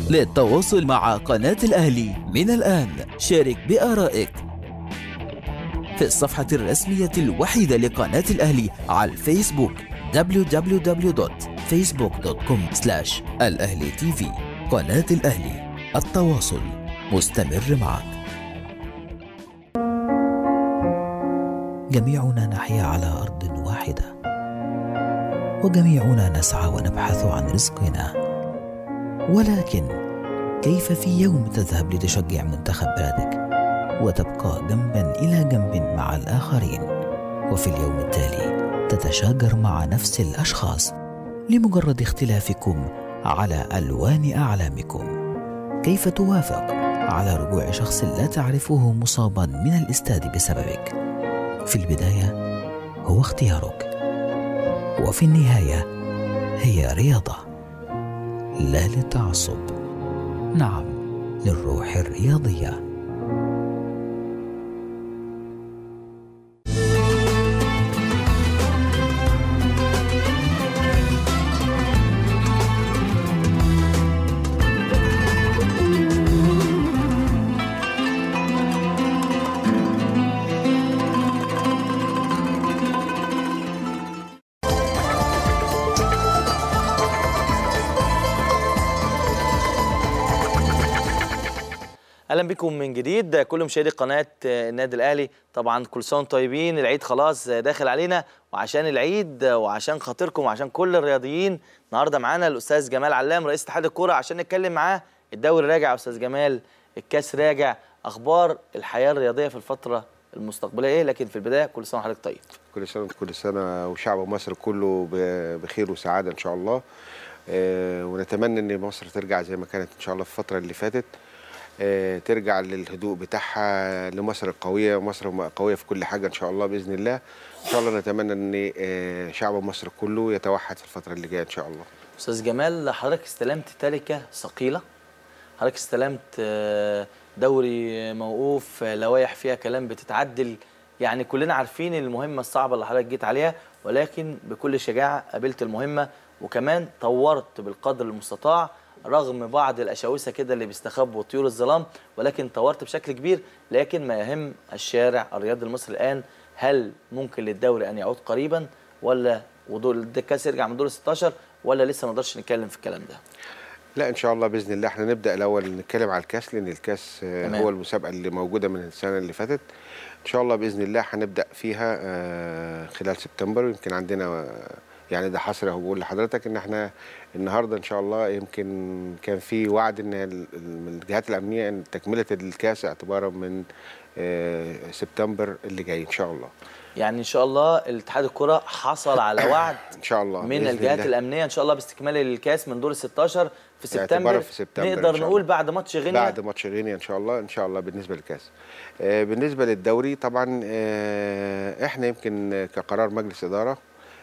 للتواصل مع قناة الأهلي من الآن شارك بآرائك في الصفحة الرسمية الوحيدة لقناة الأهلي على الفيسبوك www.facebook.com الأهلي تي في قناة الأهلي التواصل مستمر معك جميعنا نحيا على أرض واحدة وجميعنا نسعى ونبحث عن رزقنا ولكن كيف في يوم تذهب لتشجع منتخب بلدك وتبقى جنبا الى جنب مع الاخرين وفي اليوم التالي تتشاجر مع نفس الاشخاص لمجرد اختلافكم على الوان اعلامكم كيف توافق على رجوع شخص لا تعرفه مصابا من الاستاد بسببك في البدايه هو اختيارك وفي النهايه هي رياضه لا للتعصب نعم للروح الرياضيه اهلا بكم من جديد كل مشاهدي قناه النادي الاهلي طبعا كل سنه وانتم طيبين العيد خلاص داخل علينا وعشان العيد وعشان خاطركم وعشان كل الرياضيين النهارده معانا الاستاذ جمال علام رئيس اتحاد الكوره عشان نتكلم معاه الدوري راجع يا استاذ جمال الكاس راجع اخبار الحياه الرياضيه في الفتره المستقبليه ايه لكن في البدايه كل سنه وحضرتك طيب كل سنه كل سنه وشعب مصر كله ب- بخير وسعاده ان شاء الله آه، ونتمنى ان مصر ترجع زي ما كانت ان شاء الله في الفتره اللي فاتت آه، ترجع للهدوء بتاعها لمصر القويه مصر قويه في كل حاجه ان شاء الله باذن الله ان شاء الله نتمنى ان آه، شعب مصر كله يتوحد في الفتره اللي جايه ان شاء الله استاذ جمال حضرتك استلمت تركه ثقيله حضرتك استلمت آه، دوري موقوف آه، لوائح فيها كلام بتتعدل يعني كلنا عارفين المهمه الصعبه اللي حضرتك جيت عليها ولكن بكل شجاعه قابلت المهمه وكمان طورت بالقدر المستطاع رغم بعض الاشاوسه كده اللي بيستخبوا طيور الظلام ولكن طورت بشكل كبير لكن ما يهم الشارع الرياضي المصري الان هل ممكن للدوري ان يعود قريبا ولا ودور الكاس يرجع من دور 16 ولا لسه ما نقدرش نتكلم في الكلام ده لا ان شاء الله باذن الله احنا نبدا الاول نتكلم على الكاس لان الكاس آه، تمام. هو المسابقه اللي موجوده من السنه اللي فاتت ان شاء الله باذن الله هنبدا فيها آه، خلال سبتمبر ويمكن عندنا آه، يعني ده حصري اهو بقول لحضرتك ان احنا النهارده ان شاء الله يمكن كان في وعد ان ال- ال- من الجهات الامنيه ان تكمله الكاس اعتبارا من آه، سبتمبر اللي جاي ان شاء الله يعني ان شاء الله الاتحاد الكره حصل على وعد ان شاء الله من بإذن الجهات الله. الامنيه ان شاء الله باستكمال الكاس من دور ال 16 في اعتباراً سبتمبر في سبتمبر إن نقدر شاء نقول الله. بعد ماتش غينيا بعد ماتش غينيا ان شاء الله ان شاء الله بالنسبه للكاس آه، بالنسبه للدوري طبعا آه، احنا يمكن كقرار مجلس اداره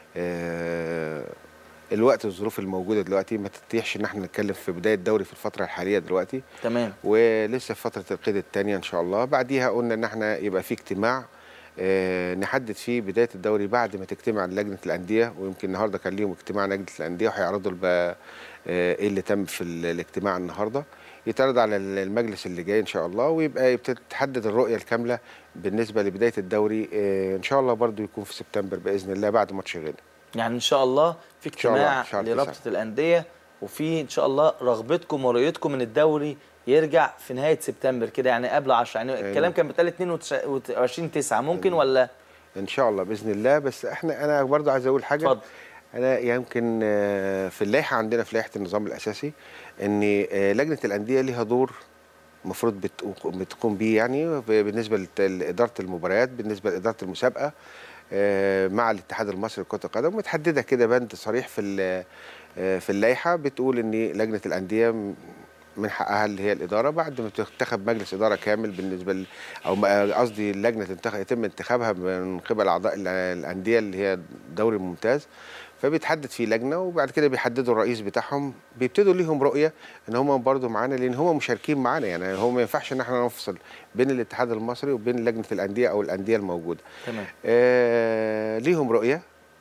آه، الوقت والظروف الموجوده دلوقتي ما تتيحش ان احنا نتكلم في بدايه الدوري في الفتره الحاليه دلوقتي تمام ولسه في فتره القيد الثانيه ان شاء الله بعديها قلنا ان احنا يبقى في اجتماع آه، نحدد فيه بدايه الدوري بعد ما تجتمع لجنه الانديه ويمكن النهارده كان ليهم اجتماع لجنه الانديه وهيعرضوا بقى آه، ايه اللي تم في ال- الاجتماع النهارده يتعرض على ال- المجلس اللي جاي ان شاء الله ويبقى تحدد الرؤيه الكامله بالنسبه لبدايه الدوري آه، ان شاء الله برضو يكون في سبتمبر باذن الله بعد ماتش غينيا يعني ان شاء الله في شاء الله، اجتماع شهر لرابطه تسعة. الانديه وفي ان شاء الله رغبتكم ورؤيتكم من الدوري يرجع في نهايه سبتمبر كده يعني قبل 10 يعني الكلام كان بيتقال 22 9 ممكن ولا ان شاء الله باذن الله بس احنا انا برضو عايز اقول حاجه اتفضل انا يمكن آه، في اللائحه عندنا في لائحه النظام الاساسي ان آه، لجنه الانديه ليها دور المفروض بت- بتقوم بيه يعني ب- بالنسبه لت- لاداره المباريات بالنسبه لاداره المسابقه آه، مع الاتحاد المصري لكره القدم متحدده كده بند صريح في ال- آه، في اللائحه بتقول ان لجنه الانديه م- من حقها اللي هي الاداره بعد ما تنتخب مجلس اداره كامل بالنسبه ل او ما- قصدي اللجنه تنتخب يتم انتخابها من قبل اعضاء ال- الانديه اللي هي الدوري الممتاز فبيتحدد في لجنه وبعد كده بيحددوا الرئيس بتاعهم بيبتدوا ليهم رؤيه ان هم برضو معانا لان هم مشاركين معانا يعني هو ما ينفعش ان احنا نفصل بين الاتحاد المصري وبين لجنه الانديه او الانديه الموجوده تمام آه ليهم رؤيه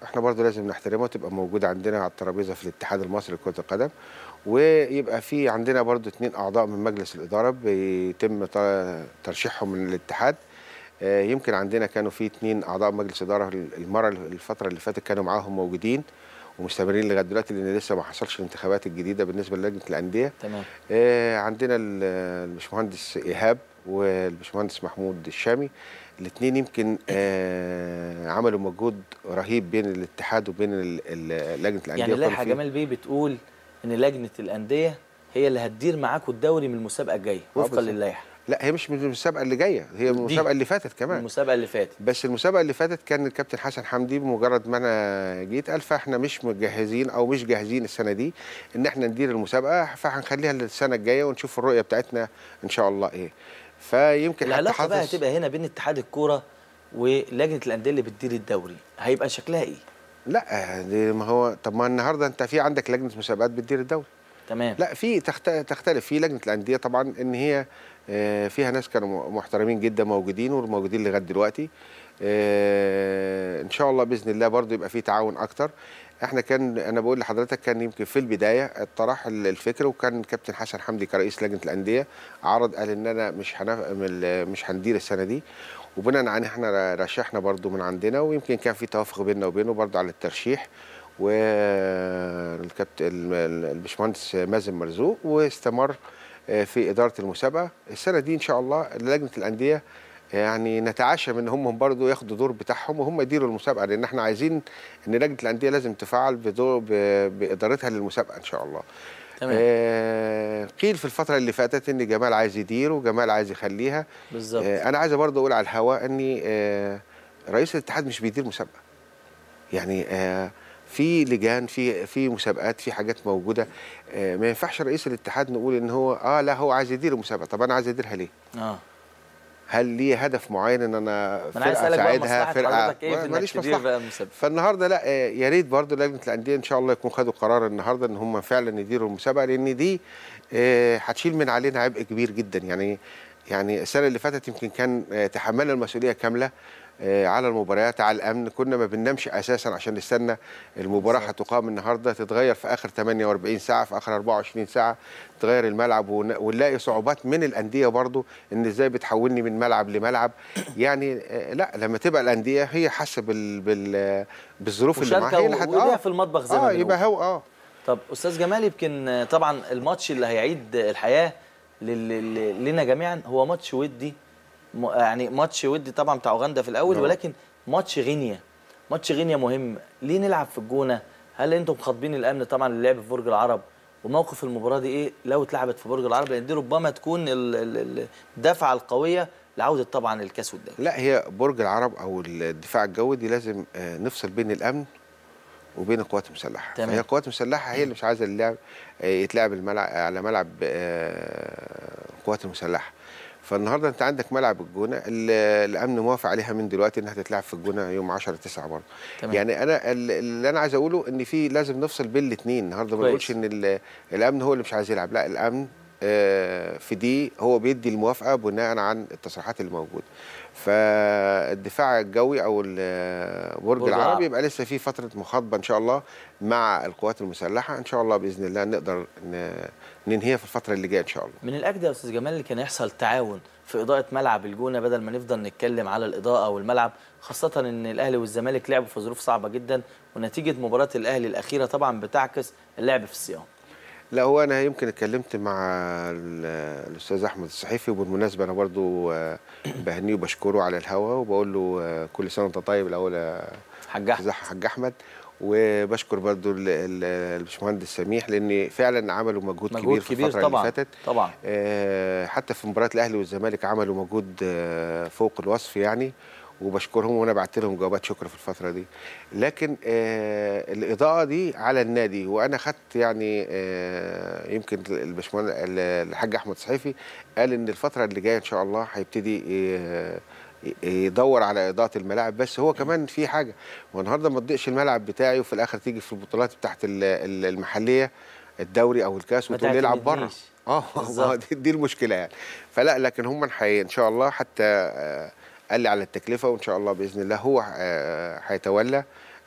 احنا برضو لازم نحترمها وتبقى موجوده عندنا على الترابيزه في الاتحاد المصري لكره القدم ويبقى في عندنا برضو اتنين اعضاء من مجلس الاداره بيتم ت- ترشيحهم من الاتحاد آه، يمكن عندنا كانوا في اتنين اعضاء مجلس اداره المره الفتره اللي فاتت كانوا معاهم موجودين ومستمرين لغايه دلوقتي لان لسه ما حصلش الانتخابات الجديده بالنسبه للجنه الانديه تمام آه، عندنا ال- الباشمهندس ايهاب والباشمهندس محمود الشامي الاثنين يمكن آه، عملوا مجهود رهيب بين الاتحاد وبين ال- ال- لجنه الانديه يعني وكانوا اللائحه في- جمال بيه بتقول ان لجنه الانديه هي اللي هتدير معاكم الدوري من المسابقه الجايه وفقا بالظبط. للائحه لا هي مش من المسابقه اللي جايه هي من المسابقه اللي فاتت من كمان المسابقه اللي فاتت بس المسابقه اللي فاتت كان الكابتن حسن حمدي بمجرد ما انا جيت قال فاحنا مش مجهزين او مش جاهزين السنه دي ان احنا ندير المسابقه فهنخليها للسنه الجايه ونشوف الرؤيه بتاعتنا ان شاء الله ايه فيمكن حتى العلاقه بقى حافظ هتبقى هنا بين اتحاد الكوره ولجنه الانديه اللي بتدير الدوري هيبقى شكلها ايه لا دي ما هو طب ما النهارده انت في عندك لجنه مسابقات بتدير الدوري تمام لا في تخت- تختلف في لجنه الانديه طبعا ان هي آه، فيها ناس كانوا م- محترمين جدا موجودين وموجودين لغايه دلوقتي آه، ان شاء الله باذن الله برضو يبقى في تعاون اكتر احنا كان انا بقول لحضرتك كان يمكن في البدايه طرح ال- الفكر وكان كابتن حسن حمدي كرئيس لجنه الانديه عرض قال ان انا مش هنف... من- مش هندير السنه دي وبناء عليه احنا رشحنا برضو من عندنا ويمكن كان في توافق بيننا وبينه برضو على الترشيح والكابتن الباشمهندس مازن مرزوق واستمر آه، في اداره المسابقه السنه دي ان شاء الله لجنه الانديه يعني نتعشى من هم برضو ياخدوا دور بتاعهم وهم يديروا المسابقه لان احنا عايزين ان لجنه الانديه لازم تفعل بدور ب- بادارتها للمسابقه ان شاء الله تمام آه قيل في الفتره اللي فاتت ان جمال عايز يدير وجمال عايز يخليها بالظبط آه انا عايز برضه اقول على الهواء اني آه رئيس الاتحاد مش بيدير مسابقه يعني آه في لجان في في مسابقات في حاجات موجوده آه ما ينفعش رئيس الاتحاد نقول ان هو اه لا هو عايز يدير المسابقه طب انا عايز اديرها ليه اه هل ليه هدف معين ان انا ما انا عايز فرقه اسالك بقى اساعدها مصلحه فرقه حضرتك ايه في انك ماليش تدير مصلحه بقى المسابقه فالنهارده لا آه، يا ريت برضه لجنه الانديه ان شاء الله يكون خدوا قرار النهارده ان هم فعلا يديروا المسابقه لان دي آه، هتشيل من علينا عبء كبير جدا يعني يعني السنه اللي فاتت يمكن كان آه، تحملنا المسؤوليه كامله آه، على المباريات على الامن كنا ما بننامش اساسا عشان نستنى المباراه بالظبط. هتقام النهارده تتغير في اخر 48 ساعه في اخر 24 ساعه تغير الملعب ون- ونلاقي صعوبات من الانديه برضو ان ازاي بتحولني من ملعب لملعب يعني آه، لا لما تبقى الانديه هي حاسه بال بال بالظروف اللي معاها هي اللي مشاركه هت- وايديها في المطبخ زي ما اه بنقول. يبقى هو اه طب استاذ جمال يمكن آه، طبعا الماتش اللي هيعيد الحياه لل- لل- لنا جميعا هو ماتش ودي م- يعني ماتش ودي طبعا بتاع اوغندا في الاول نعم. ولكن ماتش غينيا ماتش غينيا مهم ليه نلعب في الجونه هل انتم خاطبين الامن طبعا للعب في برج العرب وموقف المباراه دي ايه لو اتلعبت في برج العرب لان دي ربما تكون ال- ال- ال- الدفعه القويه لعوده طبعا الكاس والدوري لا هي برج العرب او الدفاع الجوي دي لازم آه، نفصل بين الامن وبين القوات المسلحه تمام. فهي القوات المسلحه هي اللي مش عايزه اللعب آه، يتلعب الملعب على ملعب آه، القوات المسلحه فالنهارده انت عندك ملعب الجونه ال- الامن موافق عليها من دلوقتي انها تتلعب في الجونه يوم 10 9 برضه تمام. يعني انا ال- اللي انا عايز اقوله ان في لازم نفصل بين الاثنين النهارده ما كويس. نقولش ان ال- الامن هو اللي مش عايز يلعب لا الامن آه، في دي هو بيدي الموافقه بناء عن التصريحات اللي موجوده فالدفاع الجوي او ال- برج برج العرب العرب. يبقى لسه في فتره مخاطبه ان شاء الله مع القوات المسلحه ان شاء الله باذن الله نقدر ن- ننهيها في الفتره اللي جايه ان شاء الله من الاجدى يا استاذ جمال اللي كان يحصل تعاون في اضاءه ملعب الجونه بدل ما نفضل نتكلم على الاضاءه والملعب خاصه ان الاهلي والزمالك لعبوا في ظروف صعبه جدا ونتيجه مباراه الاهلي الاخيره طبعا بتعكس اللعب في الصيام لا هو انا يمكن اتكلمت مع ال- الاستاذ احمد الصحيفي وبالمناسبه انا برضو آه، بهنيه وبشكره على الهوا وبقول له آه، كل سنه وانت طيب الاول يا حاج احمد استاذ حاج احمد وبشكر برضو ال- ال- الباشمهندس سميح لان فعلا عملوا مجهود, مجهود كبير في كبير الفتره طبعا اللي فاتت طبعا آه، حتى في مباراه الاهلي والزمالك عملوا مجهود آه، فوق الوصف يعني وبشكرهم وانا بعت لهم جوابات شكر في الفتره دي لكن آه الاضاءه دي على النادي وانا خدت يعني آه يمكن الباشمهندس الحاج احمد صحيفي قال ان الفتره اللي جايه ان شاء الله هيبتدي آه يدور على اضاءه الملاعب بس هو كمان في حاجه والنهارده ما تضيقش الملعب بتاعي وفي الاخر تيجي في البطولات بتاعت ال- ال- المحليه الدوري او الكاس ما وتقول لي العب بره تعتمدنيش. اه بالظبط. دي, دي المشكله يعني فلا لكن هم حي ان شاء الله حتى آه، قال لي على التكلفه وان شاء الله باذن الله هو آه، هيتولى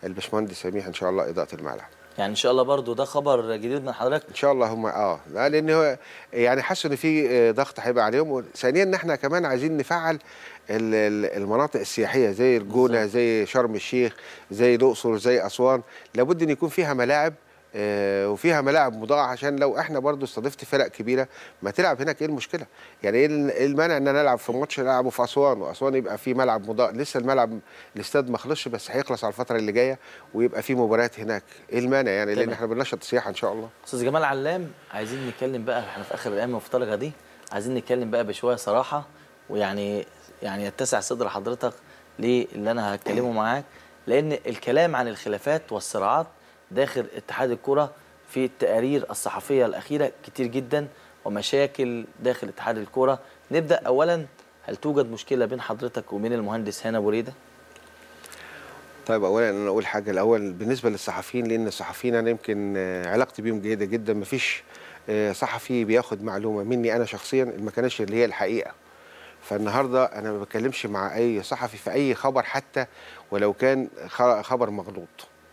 الباشمهندس سميح ان شاء الله اضاءه الملعب يعني ان شاء الله برضو ده خبر جديد من حضرتك ان شاء الله هم اه لا لان هو يعني حسوا ان في آه، ضغط هيبقى عليهم ثانيا ان احنا كمان عايزين نفعل ال- ال- المناطق السياحيه زي الجونه بالظبط. زي شرم الشيخ زي الاقصر زي اسوان لابد ان يكون فيها ملاعب آه، وفيها ملاعب مضاعة عشان لو احنا برضو استضفت فرق كبيره ما تلعب هناك ايه المشكله؟ يعني ايه ال- إيه المانع ان انا العب في ماتش العبه في اسوان واسوان يبقى في ملعب مضاء لسه الملعب الاستاد ما خلصش بس هيخلص على الفتره اللي جايه ويبقى في مباريات هناك ايه المانع يعني لان تمام. احنا بننشط السياحه ان شاء الله استاذ جمال علام عايزين نتكلم بقى احنا في اخر الايام المفترجه دي عايزين نتكلم بقى بشويه صراحه ويعني يعني يتسع صدر حضرتك للي انا هتكلمه معاك لان الكلام عن الخلافات والصراعات داخل اتحاد الكره في التقارير الصحفيه الاخيره كتير جدا ومشاكل داخل اتحاد الكره نبدا اولا هل توجد مشكله بين حضرتك وبين المهندس هنا بريده طيب اولا انا اقول حاجه الاول بالنسبه للصحفيين لان الصحفيين انا يمكن آه، علاقتي بيهم جيده جدا مفيش آه، صحفي بياخد معلومه مني انا شخصيا ما كانتش اللي هي الحقيقه فالنهارده انا ما بتكلمش مع اي صحفي في اي خبر حتى ولو كان خ- خبر مغلوط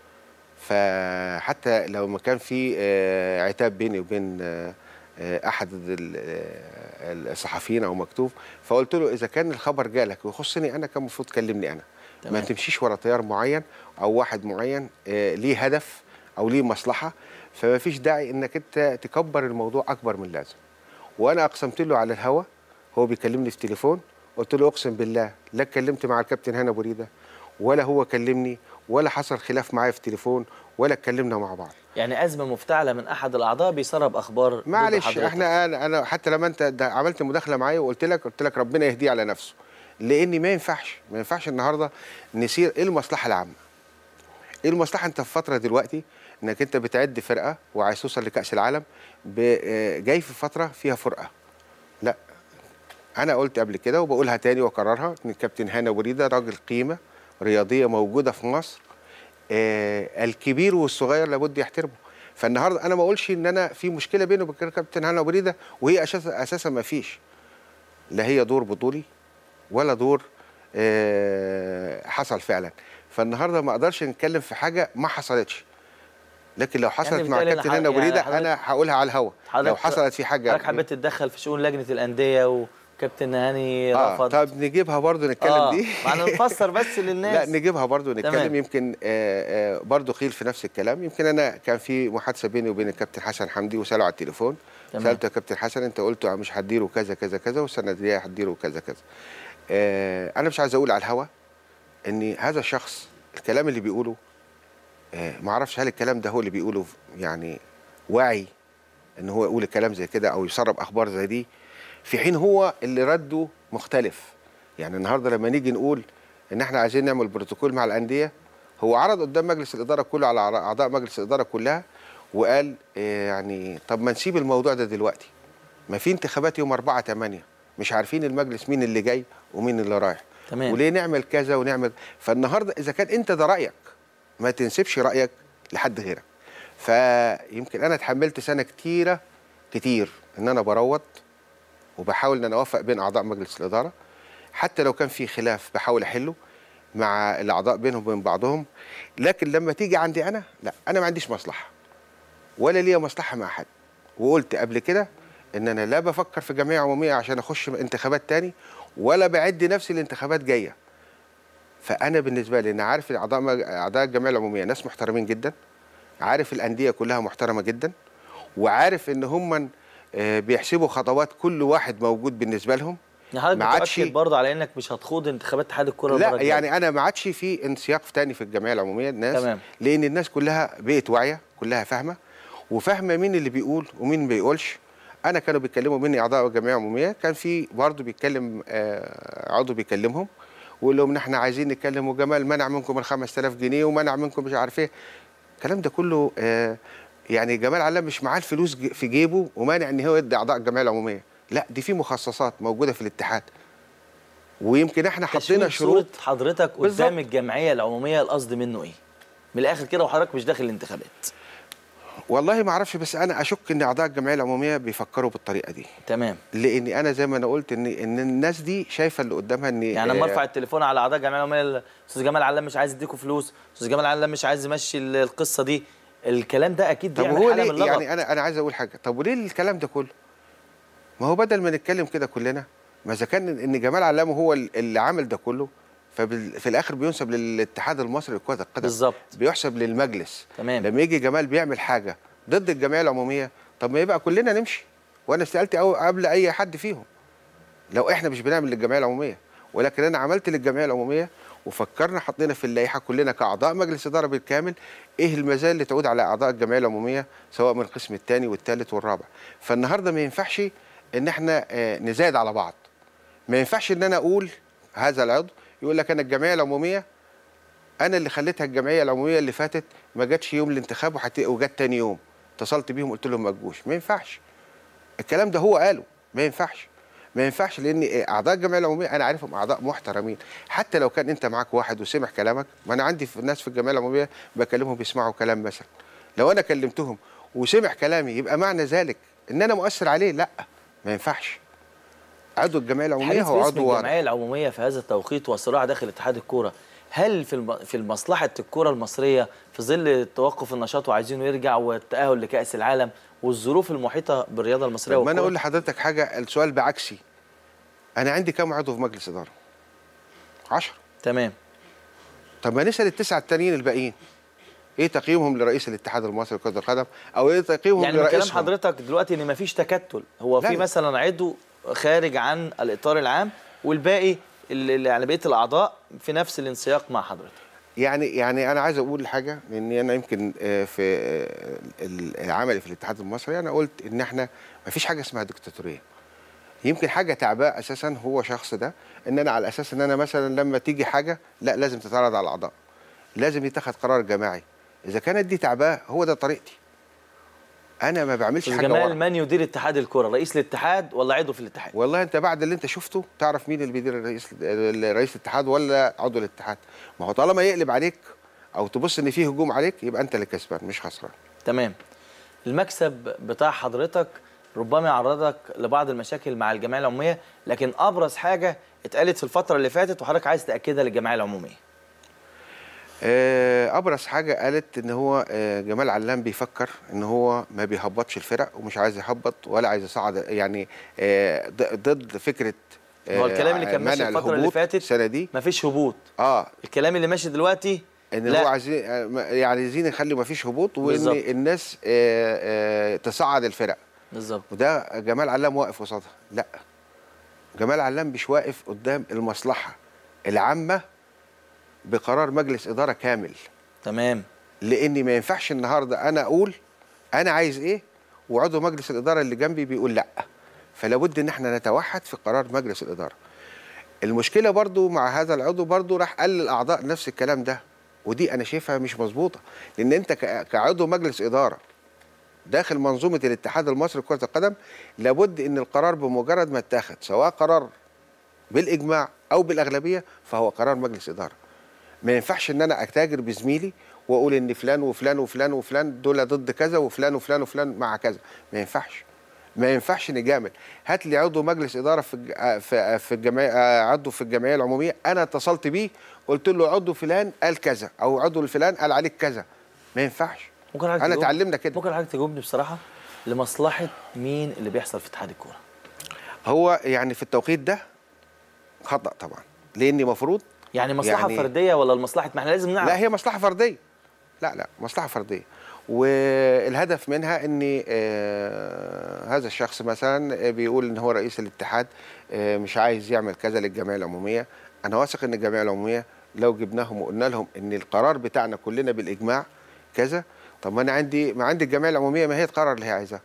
فحتى لو ما كان في آه، عتاب بيني وبين آه، آه، احد ال- آه، الصحفيين او مكتوب فقلت له اذا كان الخبر جالك ويخصني انا كان المفروض تكلمني انا ما تمام. تمشيش ورا تيار معين او واحد معين آه، ليه هدف او ليه مصلحه فما فيش داعي انك انت تكبر الموضوع اكبر من اللازم وانا اقسمت له على الهوا هو بيكلمني في تليفون قلت له اقسم بالله لا اتكلمت مع الكابتن هنا بريده ولا هو كلمني ولا حصل خلاف معايا في تليفون ولا اتكلمنا مع بعض يعني ازمه مفتعله من احد الاعضاء بيسرب اخبار ضد معلش حضرتك. احنا انا انا حتى لما انت ده عملت مداخله معايا وقلت لك قلت لك ربنا يهديه على نفسه لاني ما ينفعش ما ينفعش النهارده نسير ايه المصلحه العامه ايه المصلحه انت في فتره دلوقتي انك انت بتعد فرقه وعايز توصل لكاس العالم ب- آه، جاي في فتره فيها فرقه لا انا قلت قبل كده وبقولها تاني واكررها ان الكابتن هاني وريده راجل قيمه رياضيه موجوده في مصر آه الكبير والصغير لابد يحترمه فالنهارده انا ما اقولش ان انا في مشكله بينه وبين الكابتن هاني وريده وهي اساسا اساسا ما فيش لا هي دور بطولي ولا دور آه حصل فعلا فالنهارده ما اقدرش نتكلم في حاجه ما حصلتش لكن لو حصلت مع بالتالي الكابتن أنا هاني ح- يعني وريده حضرتك- انا هقولها على الهوا حضرتك- لو حصلت في حاجه حضرتك حبيت تتدخل في شؤون لجنه الانديه وكابتن هاني اه رفض طب نجيبها برضو نتكلم آه، دي ما انا نفسر بس لا للناس نجيبها برضو تمام. نتكلم يمكن آه آه برضو قيل في نفس الكلام يمكن انا كان في محادثه بيني وبين الكابتن حسن حمدي وساله على التليفون تمام. سالته يا كابتن حسن انت قلت مش هديله كذا كذا كذا والسنه دي هديله كذا كذا آه انا مش عايز اقول على الهوا ان هذا الشخص الكلام اللي بيقوله آه ما اعرفش هل الكلام ده هو اللي بيقوله يعني واعي ان هو يقول الكلام زي كده او يسرب اخبار زي دي في حين هو اللي رده مختلف يعني النهارده لما نيجي نقول ان احنا عايزين نعمل بروتوكول مع الانديه هو عرض قدام مجلس الاداره كله على اعضاء مجلس الاداره كلها وقال إيه يعني طب ما نسيب الموضوع ده دلوقتي ما في انتخابات يوم 4 8 مش عارفين المجلس مين اللي جاي ومين اللي رايح تمام. وليه نعمل كذا ونعمل فالنهارده اذا كان انت ده رايك ما تنسبش رايك لحد غيرك فيمكن انا اتحملت سنه كتيره كتير ان انا بروض وبحاول ان انا اوفق بين اعضاء مجلس الاداره حتى لو كان في خلاف بحاول احله مع الاعضاء بينهم وبين بعضهم لكن لما تيجي عندي انا لا انا ما عنديش مصلحه ولا ليا مصلحه مع حد وقلت قبل كده ان انا لا بفكر في جمعيه عموميه عشان اخش انتخابات تاني ولا بعد نفسي لانتخابات جايه فانا بالنسبه لي انا عارف اعضاء مج- اعضاء الجمعيه العموميه ناس محترمين جدا عارف الانديه كلها محترمه جدا وعارف ان هم آه، بيحسبوا خطوات كل واحد موجود بالنسبه لهم يعني حضرتك ما عادش- متاكد برضه على انك مش هتخوض انتخابات اتحاد الكره المرة لا الجاية. يعني انا ما عادش في انسياق تاني في الجمعيه العموميه الناس تمام. لان الناس كلها بقت واعيه كلها فاهمه وفاهمه مين اللي بيقول ومين ما بيقولش انا كانوا بيتكلموا مني اعضاء الجمعيه العموميه كان في برضه بيتكلم آه، عضو بيكلمهم ويقول لهم ان احنا عايزين نتكلم وجمال منع منكم ال 5000 جنيه ومنع منكم مش عارف ايه الكلام ده كله آه، يعني جمال علام مش معاه الفلوس ج- في جيبه ومانع ان هو يدي اعضاء الجمعيه العموميه لا دي في مخصصات موجوده في الاتحاد ويمكن احنا حطينا تشويه شروط صورة حضرتك بالظبط. قدام الجمعيه العموميه القصد منه ايه؟ من الاخر كده وحضرتك مش داخل الانتخابات والله ما اعرفش بس انا اشك ان اعضاء الجمعيه العموميه بيفكروا بالطريقه دي تمام لاني انا زي ما انا قلت ان ان الناس دي شايفه اللي قدامها ان يعني لما آه، ارفع التليفون على اعضاء الجمعيه العموميه استاذ جمال علام مش عايز يديكوا فلوس استاذ جمال علام مش عايز يمشي ال- القصه دي الكلام ده اكيد طب بيعمل وهو حاله من ليه اللغط يعني انا انا عايز اقول حاجه طب وليه الكلام ده كله ما هو بدل ما نتكلم كده كلنا ما اذا كان ان جمال علامه هو ال- اللي عامل ده كله ففي الاخر بينسب للاتحاد المصري لكره القدم بالظبط. بيحسب للمجلس تمام. لما يجي جمال بيعمل حاجه ضد الجمعيه العموميه طب ما يبقى كلنا نمشي وانا سالت أو قبل اي حد فيهم لو احنا مش بنعمل للجمعيه العموميه ولكن انا عملت للجمعيه العموميه وفكرنا حطينا في اللائحه كلنا كاعضاء مجلس اداره بالكامل ايه المزايا اللي تعود على اعضاء الجمعيه العموميه سواء من القسم الثاني والثالث والرابع فالنهارده ما ينفعش ان احنا آه، نزايد على بعض ما ينفعش ان انا اقول هذا العضو يقول لك انا الجمعيه العموميه انا اللي خليتها الجمعيه العموميه اللي فاتت ما جاتش يوم الانتخاب وحت- وجت تاني يوم اتصلت بيهم قلت لهم ما تجوش ما ينفعش الكلام ده هو قاله ما ينفعش ما ينفعش لان اعضاء الجمعيه العموميه انا عارفهم اعضاء محترمين حتى لو كان انت معاك واحد وسمع كلامك ما انا عندي في ناس في الجمعيه العموميه بكلمهم بيسمعوا كلام مثلا لو انا كلمتهم وسمع كلامي يبقى معنى ذلك ان انا مؤثر عليه لا ما ينفعش عضو الجمعيه العموميه حديث هو باسم عضو واضح. الجمعيه العموميه في هذا التوقيت وصراع داخل اتحاد الكوره هل في الم... في مصلحه الكوره المصريه في ظل توقف النشاط وعايزينه يرجع والتاهل لكاس العالم والظروف المحيطه بالرياضه المصريه طب ما انا والكرة؟ اقول لحضرتك حاجه السؤال بعكسي انا عندي كام عضو في مجلس اداره 10 تمام طب ما نسال التسعه التانيين الباقيين ايه تقييمهم لرئيس الاتحاد المصري لكره القدم او ايه تقييمهم يعني من كلام لرئيسهم حضرتك دلوقتي ان مفيش تكتل هو لا في لا. مثلا عضو خارج عن الاطار العام والباقي اللي يعني بقيه الاعضاء في نفس الانسياق مع حضرتك يعني يعني انا عايز اقول حاجه لان انا يمكن آه، في آه، ال- عملي في الاتحاد المصري انا قلت ان احنا ما فيش حاجه اسمها ديكتاتوريه يمكن حاجه تعباه اساسا هو شخص ده ان انا على اساس ان انا مثلا لما تيجي حاجه لا لازم تتعرض على الاعضاء لازم يتخذ قرار جماعي اذا كانت دي تعباه هو ده طريقتي انا ما بعملش استاذ حاجه جمال ورا من يدير اتحاد الكره رئيس الاتحاد ولا عضو في الاتحاد والله انت بعد اللي انت شفته تعرف مين اللي بيدير رئيس رئيس الاتحاد ولا عضو الاتحاد ما هو طالما يقلب عليك او تبص ان فيه هجوم عليك يبقى انت اللي كسبان مش خسران تمام المكسب بتاع حضرتك ربما يعرضك لبعض المشاكل مع الجمعيه العموميه لكن ابرز حاجه اتقالت في الفتره اللي فاتت وحضرتك عايز تاكدها للجمعيه العموميه آه، ابرز حاجه قالت ان هو آه، جمال علام بيفكر ان هو ما بيهبطش الفرق ومش عايز يهبط ولا عايز يصعد يعني آه، ض- ضد فكره هو الكلام اللي كان ماشي منع الفتره اللي الهبوط فاتت السنه دي مفيش هبوط اه الكلام اللي ماشي دلوقتي ان لا. هو عايزين آه، ما- يعني عايزين يخلي ما فيش هبوط وان بالظبط. الناس آه، آه، تصعد الفرق بالظبط وده جمال علام واقف قصادها لا جمال علام مش واقف قدام المصلحه العامه بقرار مجلس اداره كامل تمام لاني ما ينفعش النهارده انا اقول انا عايز ايه وعضو مجلس الاداره اللي جنبي بيقول لا فلا بد ان احنا نتوحد في قرار مجلس الاداره المشكله برضو مع هذا العضو برضو راح قال للاعضاء نفس الكلام ده ودي انا شايفها مش مظبوطه لان انت ك- كعضو مجلس اداره داخل منظومه الاتحاد المصري لكره القدم لابد ان القرار بمجرد ما اتاخد سواء قرار بالاجماع او بالاغلبيه فهو قرار مجلس اداره ما ينفعش ان انا اتاجر بزميلي واقول ان فلان وفلان وفلان وفلان دول ضد كذا وفلان وفلان وفلان مع كذا ما ينفعش ما ينفعش نجامل هات لي عضو مجلس اداره في الج- آه، في آه، في الجمعيه آه، عضو في الجمعيه العموميه انا اتصلت بيه قلت له عضو فلان قال كذا او عضو الفلان قال عليك كذا ما ينفعش ممكن حضرتك انا تجاوب- اتعلمنا كده ممكن حضرتك تجاوبني بصراحه لمصلحه مين اللي بيحصل في اتحاد الكوره هو يعني في التوقيت ده خطا طبعا لاني مفروض يعني مصلحه يعني- فرديه ولا المصلحه ما احنا لازم نعرف لا هي مصلحه فرديه لا لا مصلحه فرديه والهدف منها ان آه، هذا الشخص مثلا بيقول ان هو رئيس الاتحاد آه، مش عايز يعمل كذا للجمعيه العموميه انا واثق ان الجمعيه العموميه لو جبناهم وقلنا لهم ان القرار بتاعنا كلنا بالاجماع كذا طب ما انا عندي ما عندي الجمعيه العموميه ما هي تقرر اللي هي عايزاه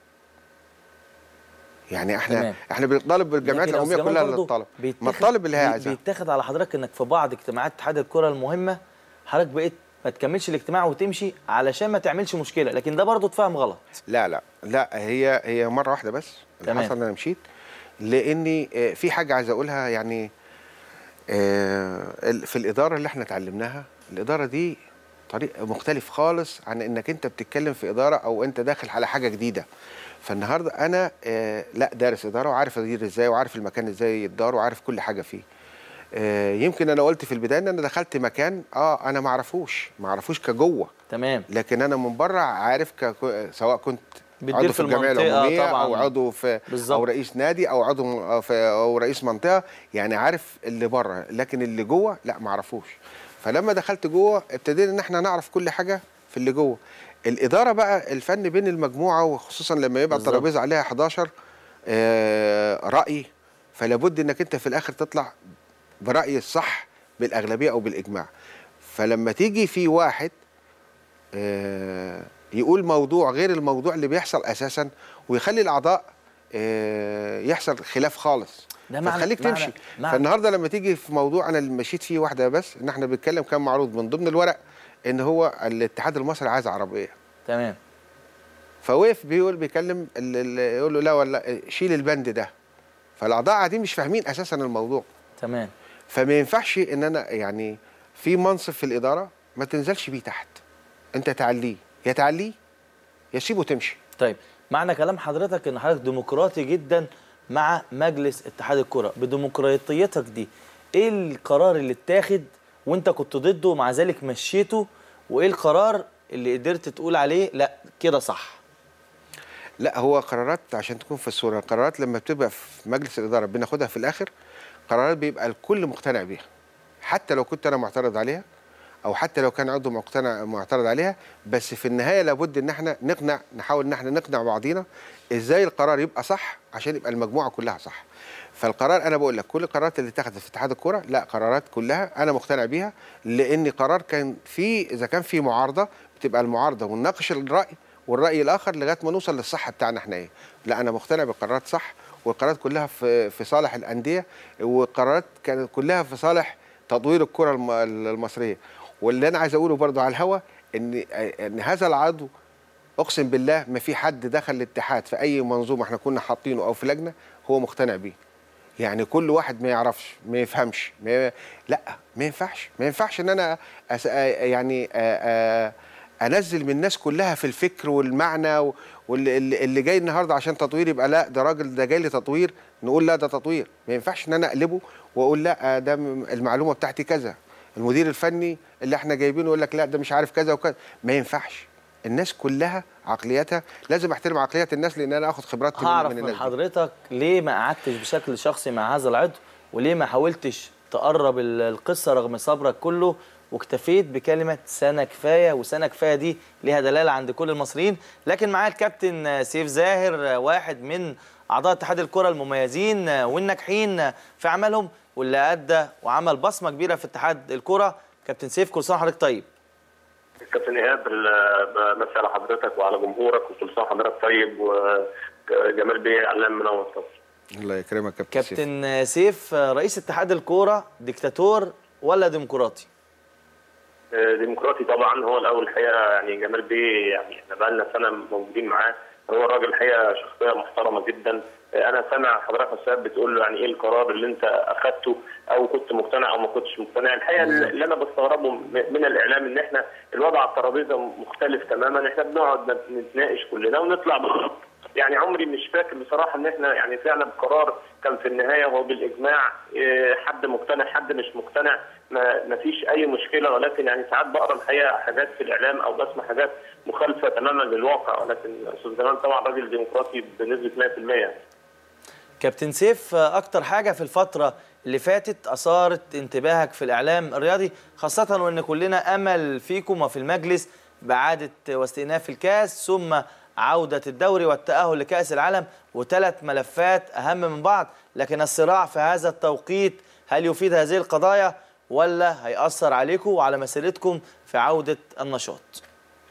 يعني احنا تمام. احنا بنطالب بالجمعيات لكن يا العموميه أستاذ كلها جمال اللي برضو تطالب ما بيتاخد- تطالب اللي هي بي- عايزاه بيتاخد على حضرتك انك في بعض اجتماعات اتحاد الكره المهمه حضرتك بقيت ما تكملش الاجتماع وتمشي علشان ما تعملش مشكله لكن ده برضه اتفهم غلط لا لا لا هي هي مره واحده بس اللي تمام. حصل ان انا مشيت لاني آه، في حاجه عايز اقولها يعني آه، ال- في الاداره اللي احنا اتعلمناها الاداره دي طريق مختلف خالص عن انك انت بتتكلم في اداره او انت داخل على حاجه جديده فالنهارده انا آه لا دارس اداره وعارف ادير ازاي وعارف المكان ازاي يتدار وعارف كل حاجه فيه آه يمكن انا قلت في البدايه ان انا دخلت مكان اه انا ما اعرفوش ما اعرفوش كجوه تمام لكن انا من بره عارف ك... سواء كنت بتدير عضو في في الجمعيه المنطقة العموميه طبعاً. او عضو في بالظبط. او رئيس نادي او عضو م- أو في او رئيس منطقه يعني عارف اللي بره لكن اللي جوه لا ما اعرفوش فلما دخلت جوه ابتدينا ان احنا نعرف كل حاجه في اللي جوه الاداره بقى الفن بين المجموعه وخصوصا لما يبقى بالظبط. الترابيزه عليها 11 آه راي فلا بد انك انت في الاخر تطلع براي الصح بالاغلبيه او بالاجماع فلما تيجي في واحد آه، يقول موضوع غير الموضوع اللي بيحصل اساسا ويخلي الاعضاء آه، يحصل خلاف خالص ده معنى- فتخليك معنى- تمشي معنى- فالنهارده لما تيجي في موضوع انا اللي مشيت فيه واحده بس ان احنا بنتكلم كان معروض من ضمن الورق ان هو الاتحاد المصري عايز عربيه تمام فوقف بيقول بيكلم ال- ال- يقول له لا ولا شيل البند ده فالاعضاء قاعدين مش فاهمين اساسا الموضوع تمام فما ينفعش ان انا يعني في منصب في الاداره ما تنزلش بيه تحت انت تعليه يا تعليه يا سيبه تمشي طيب معنى كلام حضرتك ان حضرتك ديمقراطي جدا مع مجلس اتحاد الكره بديمقراطيتك دي ايه القرار اللي اتاخد وانت كنت ضده ومع ذلك مشيته وايه القرار اللي قدرت تقول عليه لا كده صح لا هو قرارات عشان تكون في الصوره قرارات لما بتبقى في مجلس الاداره بناخدها في الاخر قرارات بيبقى الكل مقتنع بيها حتى لو كنت انا معترض عليها او حتى لو كان عضو مقتنع معترض عليها بس في النهايه لابد ان احنا نقنع نحاول ان احنا نقنع بعضينا ازاي القرار يبقى صح عشان يبقى المجموعه كلها صح فالقرار انا بقول لك كل القرارات اللي اتخذت في اتحاد الكوره لا قرارات كلها انا مقتنع بيها لان قرار كان في اذا كان في معارضه بتبقى المعارضه ونناقش الراي والراي الاخر لغايه ما نوصل للصح بتاعنا احنا ايه لا انا مقتنع بالقرارات صح والقرارات كلها في في صالح الانديه والقرارات كانت كلها في صالح تطوير الكره الم- المصريه واللي انا عايز اقوله برضو على الهوا ان ان هذا العضو اقسم بالله ما في حد دخل الاتحاد في اي منظومه احنا كنا حاطينه او في لجنه هو مقتنع بيه يعني كل واحد ما يعرفش ما يفهمش ما لا ما ينفعش ما ينفعش ان انا أس... آ- يعني آ... آ... انزل من الناس كلها في الفكر والمعنى و- واللي اللي اللي جاي النهارده عشان تطوير يبقى لا ده راجل ده جاي لي تطوير نقول لا ده تطوير ما ينفعش ان انا اقلبه واقول لا ده م- المعلومه بتاعتي كذا المدير الفني اللي احنا جايبينه يقول لك لا ده مش عارف كذا وكذا ما ينفعش الناس كلها عقلياتها لازم احترم عقليات الناس لان انا اخد خبرات من- هعرف من من الناس دي. حضرتك ليه ما قعدتش بشكل شخصي مع هذا العضو وليه ما حاولتش تقرب ال- القصه رغم صبرك كله واكتفيت بكلمه سنه كفايه وسنه كفايه دي ليها دلاله عند كل المصريين لكن معايا الكابتن سيف زاهر واحد من اعضاء اتحاد الكره المميزين والناجحين في عملهم واللي ادى وعمل بصمه كبيره في اتحاد الكره كابتن سيف كل سنه وحضرتك طيب كابتن ايهاب ال- بمسي على حضرتك وعلى جمهورك وكل سنه وحضرتك طيب وجمال بيه اعلام منور طبعا الله يكرمك كابتن سيف. كابتن سيف رئيس اتحاد الكوره ديكتاتور ولا ديمقراطي ديمقراطي طبعا هو الاول الحقيقه يعني جمال بيه يعني احنا بقى لنا سنه موجودين معاه هو الراجل الحقيقه شخصيه محترمه جدا انا سامع حضرتك يا استاذ بتقول له يعني ايه القرار اللي انت اخذته او كنت مقتنع او ما كنتش مقتنع الحقيقه اللي انا بستغربه من الاعلام ان احنا الوضع على الترابيزه مختلف تماما احنا بنقعد نتناقش كلنا ونطلع بخط. يعني عمري مش فاكر بصراحه ان احنا يعني فعلا قرار كان في النهايه هو بالاجماع إيه، حد مقتنع حد مش مقتنع ما ما فيش اي مشكله ولكن يعني ساعات بقرا الحقيقه حاجات في الاعلام او بسمع حاجات مخالفه تماما للواقع ولكن استاذ جمال طبعا راجل ديمقراطي بنسبه 100% كابتن سيف اكتر حاجه في الفتره اللي فاتت اثارت انتباهك في الاعلام الرياضي خاصه وان كلنا امل فيكم وفي المجلس باعاده واستئناف الكاس ثم عوده الدوري والتاهل لكاس العالم وثلاث ملفات اهم من بعض لكن الصراع في هذا التوقيت هل يفيد هذه القضايا ولا هيأثر عليكم وعلى مسيرتكم في عوده النشاط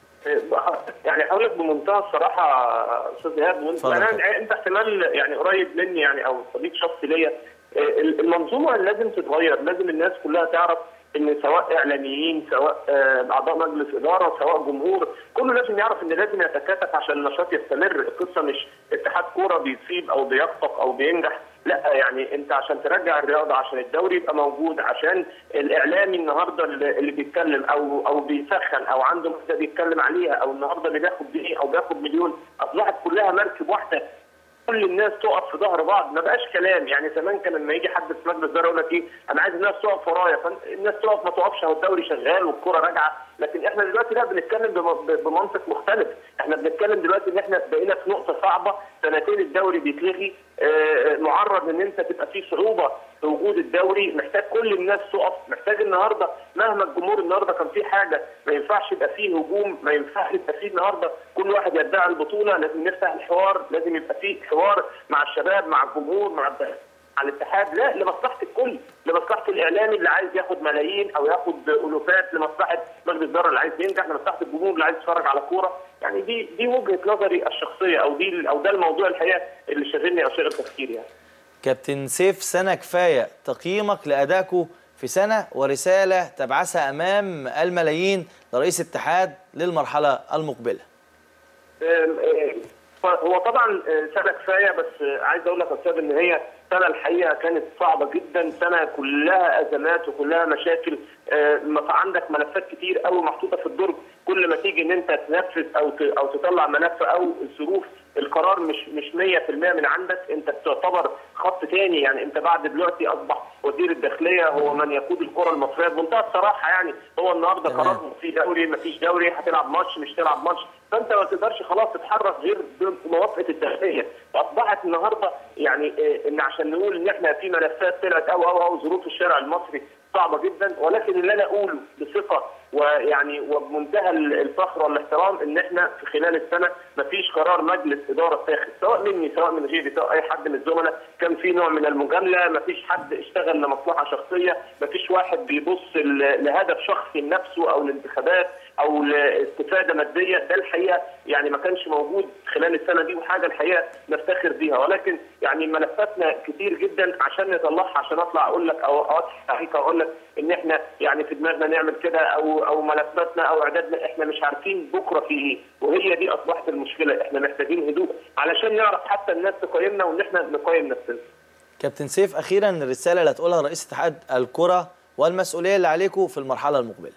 يعني هقول لك بمنتهى الصراحه استاذ ايهاب وانت اتفضل. يعني انت احتمال يعني قريب مني يعني او صديق شخصي ليا المنظومه لازم تتغير لازم الناس كلها تعرف ان سواء اعلاميين سواء آه، اعضاء مجلس اداره سواء جمهور كله لازم يعرف ان لازم يتكاتف عشان النشاط يستمر القصه مش اتحاد كوره بيصيب او بيخطف او بينجح لا يعني انت عشان ترجع الرياضه عشان الدوري يبقى موجود عشان الاعلامي النهارده اللي اللي بيتكلم او او بيسخن او عنده مده بيتكلم عليها او النهارده اللي بياخد جنيه او بياخد مليون اصبحت كلها مركب واحده كل الناس تقف في ظهر بعض ما بقاش كلام يعني زمان كان لما يجي حد في مجلس الاداره يقول لك ايه انا عايز الناس تقف ورايا فالناس تقف ما تقفش هو الدوري شغال والكره راجعه لكن احنا دلوقتي لا بنتكلم بم- بمنطق مختلف احنا بنتكلم دلوقتي ان احنا بقينا في نقطه صعبه سنتين الدوري بيتلغي آه، معرض ان انت تبقى في صعوبه في وجود الدوري محتاج كل الناس تقف محتاج النهارده مهما الجمهور النهارده كان في حاجه ما ينفعش يبقى فيه هجوم ما ينفعش يبقى فيه النهارده كل واحد يدعي البطوله لازم نفتح الحوار لازم يبقى فيه حوار مع الشباب مع الجمهور مع الد- مع الاتحاد لا لمصلحه الكل لمصلحه الاعلامي اللي عايز ياخد ملايين او ياخد الوفات لمصلحه مجلس الاداره اللي عايز ينجح لمصلحه الجمهور اللي عايز يتفرج على كوره يعني دي دي وجهه نظري الشخصيه او دي او ده الموضوع الحقيقه اللي شاغلني او شاغل تفكيري يعني كابتن سيف سنة كفاية تقييمك لأدائكم في سنة ورسالة تبعثها أمام الملايين لرئيس اتحاد للمرحلة المقبلة آم، آم، هو طبعا آه، سنه كفايه بس آه، عايز اقول لك يا استاذ ان هي سنه الحقيقه كانت صعبه جدا سنه كلها ازمات وكلها مشاكل آه، ما- عندك ملفات كتير قوي محطوطه في الدرج كل ما تيجي ان انت تنفذ او ت- او تطلع ملف او الظروف القرار مش مش 100% من عندك انت بتعتبر خط تاني يعني انت بعد دلوقتي اصبح وزير الداخليه هو من يقود الكره المصريه بمنتهى الصراحه يعني هو النهارده تمام. قرار في دوري ما فيش دوري هتلعب ماتش مش تلعب ماتش فانت ما تقدرش خلاص تتحرك غير بموافقه الداخليه واصبحت النهارده يعني آه، ان عشان نقول ان احنا في ملفات طلعت او او او ظروف الشارع المصري صعبه جدا ولكن اللي انا اقوله بثقه ويعني وبمنتهى الفخر والاحترام ان احنا في خلال السنه ما فيش قرار مجلس اداره اتاخد سواء مني سواء من غيري سواء اي حد من الزملاء كان في نوع من المجامله ما فيش حد اشتغل لمصلحه شخصيه ما فيش واحد بيبص ل- لهدف شخصي لنفسه او لانتخابات او لاستفاده ماديه ده الحقيقه يعني ما كانش موجود خلال السنه دي وحاجه الحقيقه نفتخر بيها ولكن يعني ملفاتنا كتير جدا عشان نطلعها عشان اطلع اقول لك او اضحك عليك اقول لك ان احنا يعني في دماغنا نعمل كده او او ملفاتنا او اعدادنا احنا مش عارفين بكره في ايه وهي دي اصبحت المشكله احنا محتاجين هدوء علشان نعرف حتى الناس تقيمنا وان احنا نقيم نفسنا كابتن سيف أخيرا الرسالة اللي هتقولها رئيس اتحاد الكرة والمسؤولية اللي عليكم في المرحلة المقبلة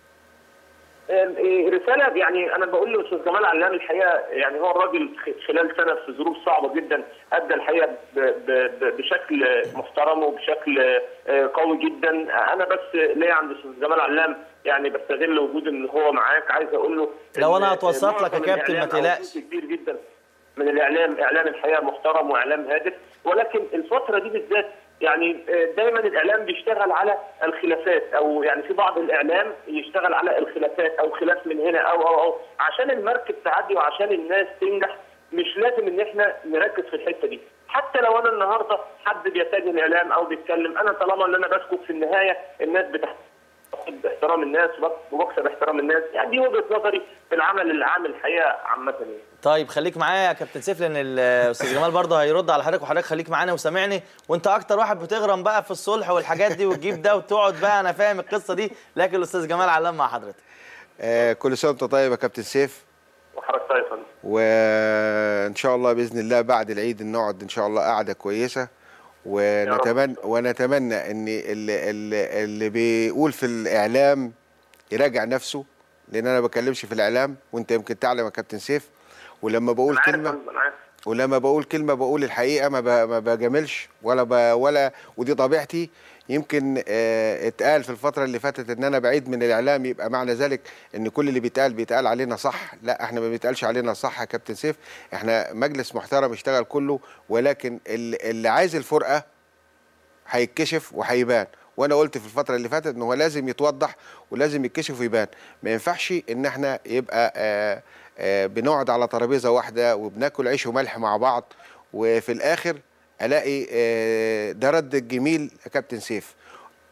آم، إيه، رساله يعني انا بقول لاستاذ جمال علام الحقيقه يعني هو الراجل خ- خلال سنه في ظروف صعبه جدا ادى الحقيقه ب- ب- ب- بشكل محترم وبشكل آه، قوي جدا انا بس ليا عند استاذ جمال علام يعني بستغل وجود ان هو معاك عايز اقول له لو إن أنا هتوسط لك يا معظم كابتن، ما الإعلام أو تقلقش. جزء كبير جدا من الاعلام اعلام الحقيقه محترم واعلام هادف ولكن الفتره دي بالذات يعني آه، دايما الاعلام بيشتغل على الخلافات او يعني في بعض الاعلام يشتغل على الخلافات او خلاف من هنا او او او عشان المركب تعدي وعشان الناس تنجح مش لازم ان احنا نركز في الحته دي حتى لو انا النهارده حد بيتجه الاعلام او بيتكلم انا طالما ان انا بسكت في النهايه الناس بتحت باحترام الناس وبكسب احترام الناس يعني دي وجهه نظري في العمل العام الحقيقه عامه يعني. طيب خليك معايا يا كابتن سيف لان الاستاذ جمال برضه هيرد على حضرتك وحضرتك خليك معانا وسامعني وانت اكتر واحد بتغرم بقى في الصلح والحاجات دي وتجيب ده وتقعد بقى انا فاهم القصه دي لكن الاستاذ جمال علام مع حضرتك آه كل سنه وانت طيب يا كابتن سيف وحضرتك طيب يا فندم وان شاء الله باذن الله بعد العيد نقعد ان شاء الله قعده كويسه ونتمنى ونتمنى ان اللي, اللي, اللي بيقول في الاعلام يراجع نفسه لان انا ما بكلمش في الاعلام وانت يمكن تعلم يا كابتن سيف ولما بقول أنا عارف كلمه يا فندم، أنا عارف. ولما بقول كلمه بقول الحقيقه ما ب- ما بجاملش ولا ب ولا ودي طبيعتي يمكن آه، اتقال في الفتره اللي فاتت ان انا بعيد من الاعلام يبقى معنى ذلك ان كل اللي بيتقال بيتقال علينا صح لا احنا ما بيتقالش علينا صح يا كابتن سيف احنا مجلس محترم اشتغل كله ولكن اللي, اللي عايز الفرقه هيتكشف وهيبان وانا قلت في الفتره اللي فاتت ان هو لازم يتوضح ولازم يتكشف ويبان ما ينفعش ان احنا يبقى آه آه بنقعد على ترابيزه واحده وبناكل عيش وملح مع بعض وفي الاخر الاقي آه ده رد الجميل يا كابتن سيف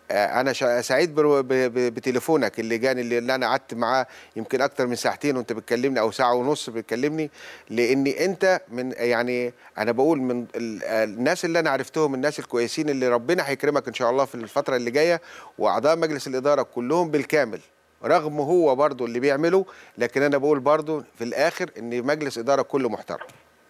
آه، انا شا- سعيد برو- ب- ب- بتليفونك اللي جاني اللي اللي انا قعدت معاه يمكن اكتر من ساعتين وانت بتكلمني او ساعه ونص بتكلمني لاني انت من يعني انا بقول من ال- الناس اللي انا عرفتهم الناس الكويسين اللي ربنا هيكرمك ان شاء الله في الفتره اللي جايه واعضاء مجلس الاداره كلهم بالكامل رغم هو برضو اللي بيعمله لكن انا بقول برضو في الاخر ان مجلس اداره كله محترم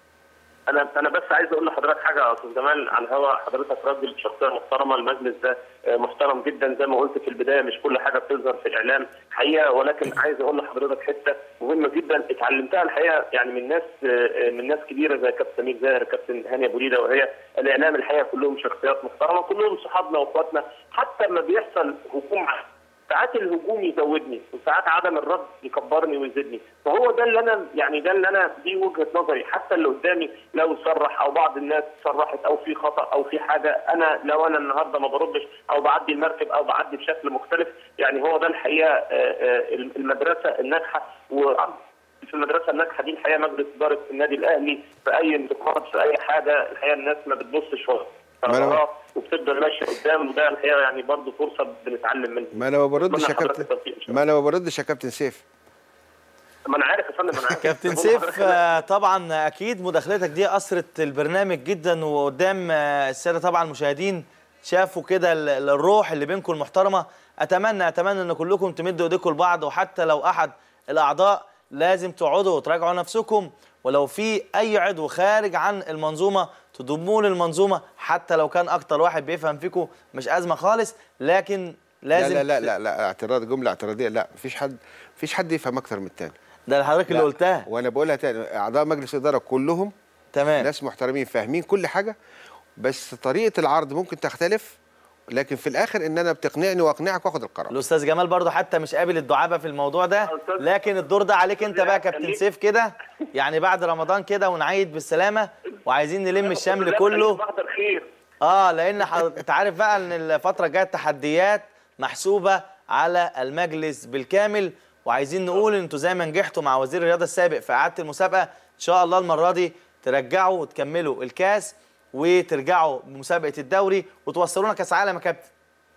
انا انا بس عايز اقول لحضرتك حاجه يا استاذ جمال على الهواء حضرتك راجل شخصيه محترمه المجلس ده آه، محترم جدا زي ما قلت في البدايه مش كل حاجه بتظهر في الاعلام حقيقه ولكن عايز اقول لحضرتك حته مهمه جدا اتعلمتها الحقيقه يعني من ناس آه، من ناس كبيره زي كابتن سمير زاهر كابتن هاني ابو ليده وهي الاعلام الحقيقه كلهم شخصيات محترمه كلهم صحابنا واخواتنا حتى لما بيحصل هجوم على ساعات الهجوم يزودني وساعات عدم الرد يكبرني ويزيدني فهو ده اللي انا يعني ده اللي انا دي وجهه نظري حتى اللي قدامي لو صرح او بعض الناس صرحت او في خطا او في حاجه انا لو انا النهارده ما بردش او بعدي المركب او بعدي بشكل مختلف يعني هو ده الحقيقه آه، آه، المدرسه الناجحه و في المدرسه الناجحه دي الحقيقه مجلس اداره النادي الاهلي في اي انتقاد في اي حاجه الحقيقه الناس ما بتبصش ورا ما أنا- وراه وبتفضل ماشيه قدام وده الحقيقه يعني برضه فرصه بنتعلم منها ما انا ما بردش يا أتمنى حضرتك كابتن التوفيق إن شاء ما انا ما بردش يا كابتن سيف ما انا عارف يا فندم انا عارف كابتن بقول سيف لحضرتك آه، طبعا اكيد مداخلتك دي اثرت البرنامج جدا وقدام آه، الساده طبعا المشاهدين شافوا كده ال- ال- الروح اللي بينكم المحترمه اتمنى اتمنى ان كلكم تمدوا ايديكم لبعض وحتى لو احد الاعضاء لازم تقعدوا وتراجعوا نفسكم ولو في اي عضو خارج عن المنظومه تضموه للمنظومه حتى لو كان اكتر واحد بيفهم فيكم مش ازمه خالص لكن لا لازم لا لا لا, لا اعتراض جمله اعتراضيه لا مفيش حد مفيش حد يفهم اكتر من التاني ده حضرتك اللي لا، قلتها وانا بقولها تاني اعضاء مجلس الاداره كلهم تمام ناس محترمين فاهمين كل حاجه بس طريقه العرض ممكن تختلف لكن في الاخر ان انا بتقنعني واقنعك واخد القرار الاستاذ جمال برضه حتى مش قابل الدعابه في الموضوع ده أستاذ- لكن الدور ده عليك انت بقى كابتن خليك. سيف كده يعني بعد رمضان كده ونعيد بالسلامه وعايزين نلم الشمل بالله كله يخليك، بحضر خير اه لان ح- انت عارف بقى ان الفتره الجايه تحديات محسوبه على المجلس بالكامل وعايزين نقول ان انتوا زي ما نجحتوا مع وزير الرياضه السابق في اعاده المسابقه ان شاء الله المره دي ترجعوا وتكملوا الكاس وترجعوا بمسابقه الدوري وتوصلونا كاس عالم يا كابتن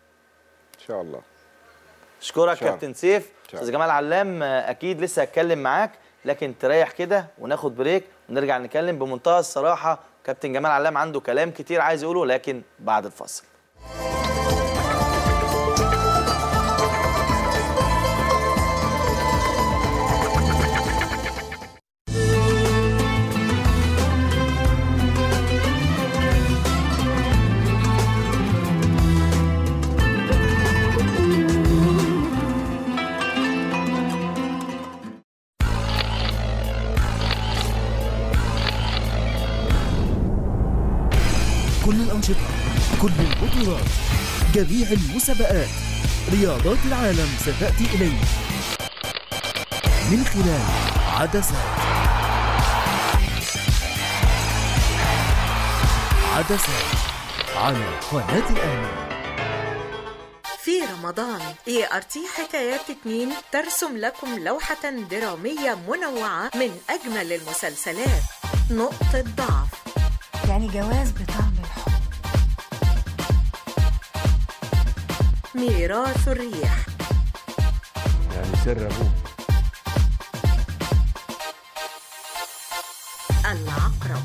ان شاء الله اشكرك شاء الله. كابتن سيف شاء استاذ جمال علام آه، اكيد لسه هتكلم معاك لكن تريح كده وناخد بريك ونرجع نتكلم بمنتهى الصراحه كابتن جمال علام عنده كلام كتير عايز يقوله لكن بعد الفاصل كل الأنشطة كل البطولات جميع المسابقات رياضات العالم ستأتي إليك من خلال عدسات عدسات على قناة الأهلي في رمضان اي ار تي حكايات اتنين ترسم لكم لوحة درامية منوعة من أجمل المسلسلات نقطة ضعف يعني جواز بطعم الحب ميراث الريح يعني سر ابوه العقرب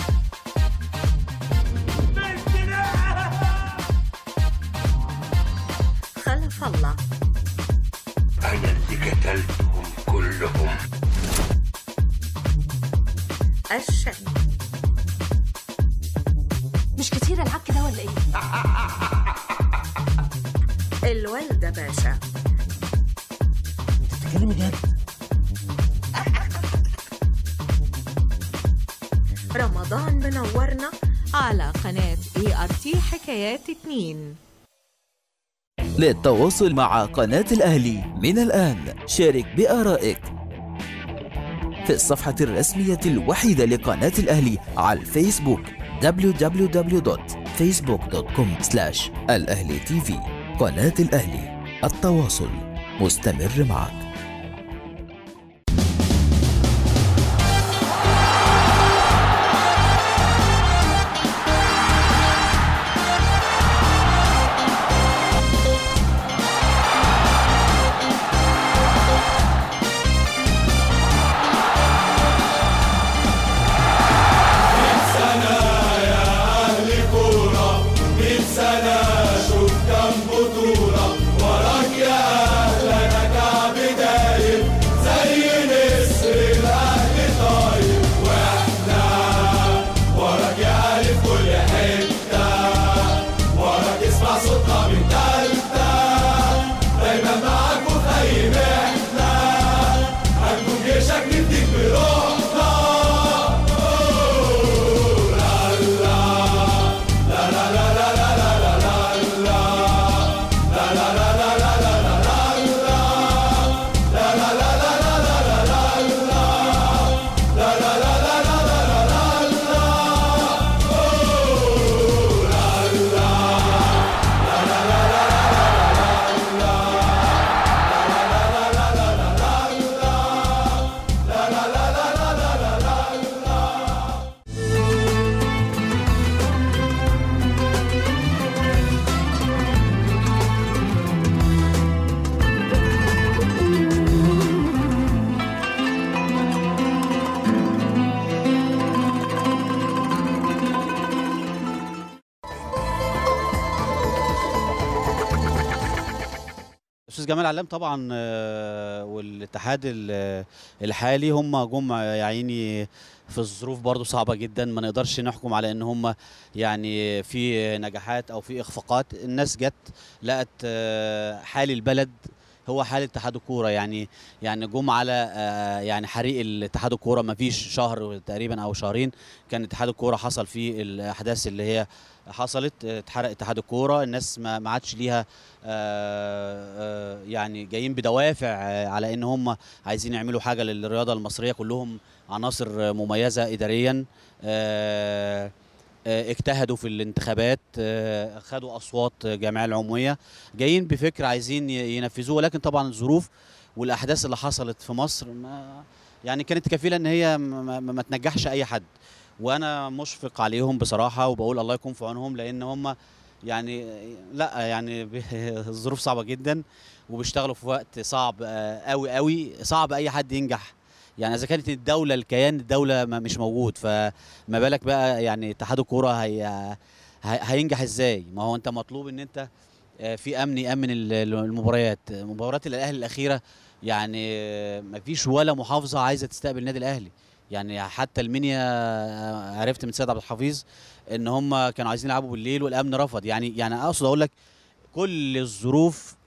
خلف الله أنا اللي قتلتهم كلهم الشن مش كتير العك ده ولا ايه الوالدة باشا تتكلمي جد رمضان منورنا على قناة اي ار تي حكايات اتنين للتواصل مع قناة الأهلي من الآن شارك بآرائك في الصفحة الرسمية الوحيدة لقناة الأهلي على الفيسبوك www.facebook.com الأهلي تيفي قناة الأهلي التواصل مستمر معك استاذ جمال علام طبعا آه، والاتحاد ال- الحالي هم جم يا عيني في الظروف برضو صعبه جدا ما نقدرش نحكم على ان هم يعني في نجاحات او في اخفاقات الناس جت لقت آه، حال البلد هو حال اتحاد الكوره يعني يعني جم على آه، يعني حريق الاتحاد الكوره ما فيش شهر تقريبا او شهرين كان اتحاد الكوره حصل فيه الاحداث اللي هي حصلت آه، اتحرق اتحاد الكوره الناس ما ما عادش ليها آه، آه، يعني جايين بدوافع آه، على ان هم عايزين يعملوا حاجه للرياضه المصريه كلهم عناصر آه، مميزه اداريا آه، آه، اجتهدوا في الانتخابات آه، خدوا اصوات الجمعيه العموميه جايين بفكر عايزين ي- ينفذوه ولكن طبعا الظروف والاحداث اللي حصلت في مصر ما يعني كانت كفيله ان هي ما, ما, ما تنجحش اي حد وانا مشفق عليهم بصراحه وبقول الله يكون في عونهم لان هم يعني لا يعني ب- الظروف صعبه جدا وبيشتغلوا في وقت صعب آه، قوي قوي صعب اي حد ينجح يعني اذا كانت الدوله الكيان الدوله ما مش موجود فما بالك بقى يعني اتحاد الكوره هي هي- هينجح ازاي ما هو انت مطلوب ان انت آه، في امن يامن ال- المباريات مباريات الاهلي الاخيره يعني ما فيش ولا محافظه عايزه تستقبل النادي الاهلي يعني حتى المنيا آه، عرفت من سيد عبد الحفيظ ان هم كانوا عايزين يلعبوا بالليل والامن رفض يعني يعني اقصد اقول لك كل الظروف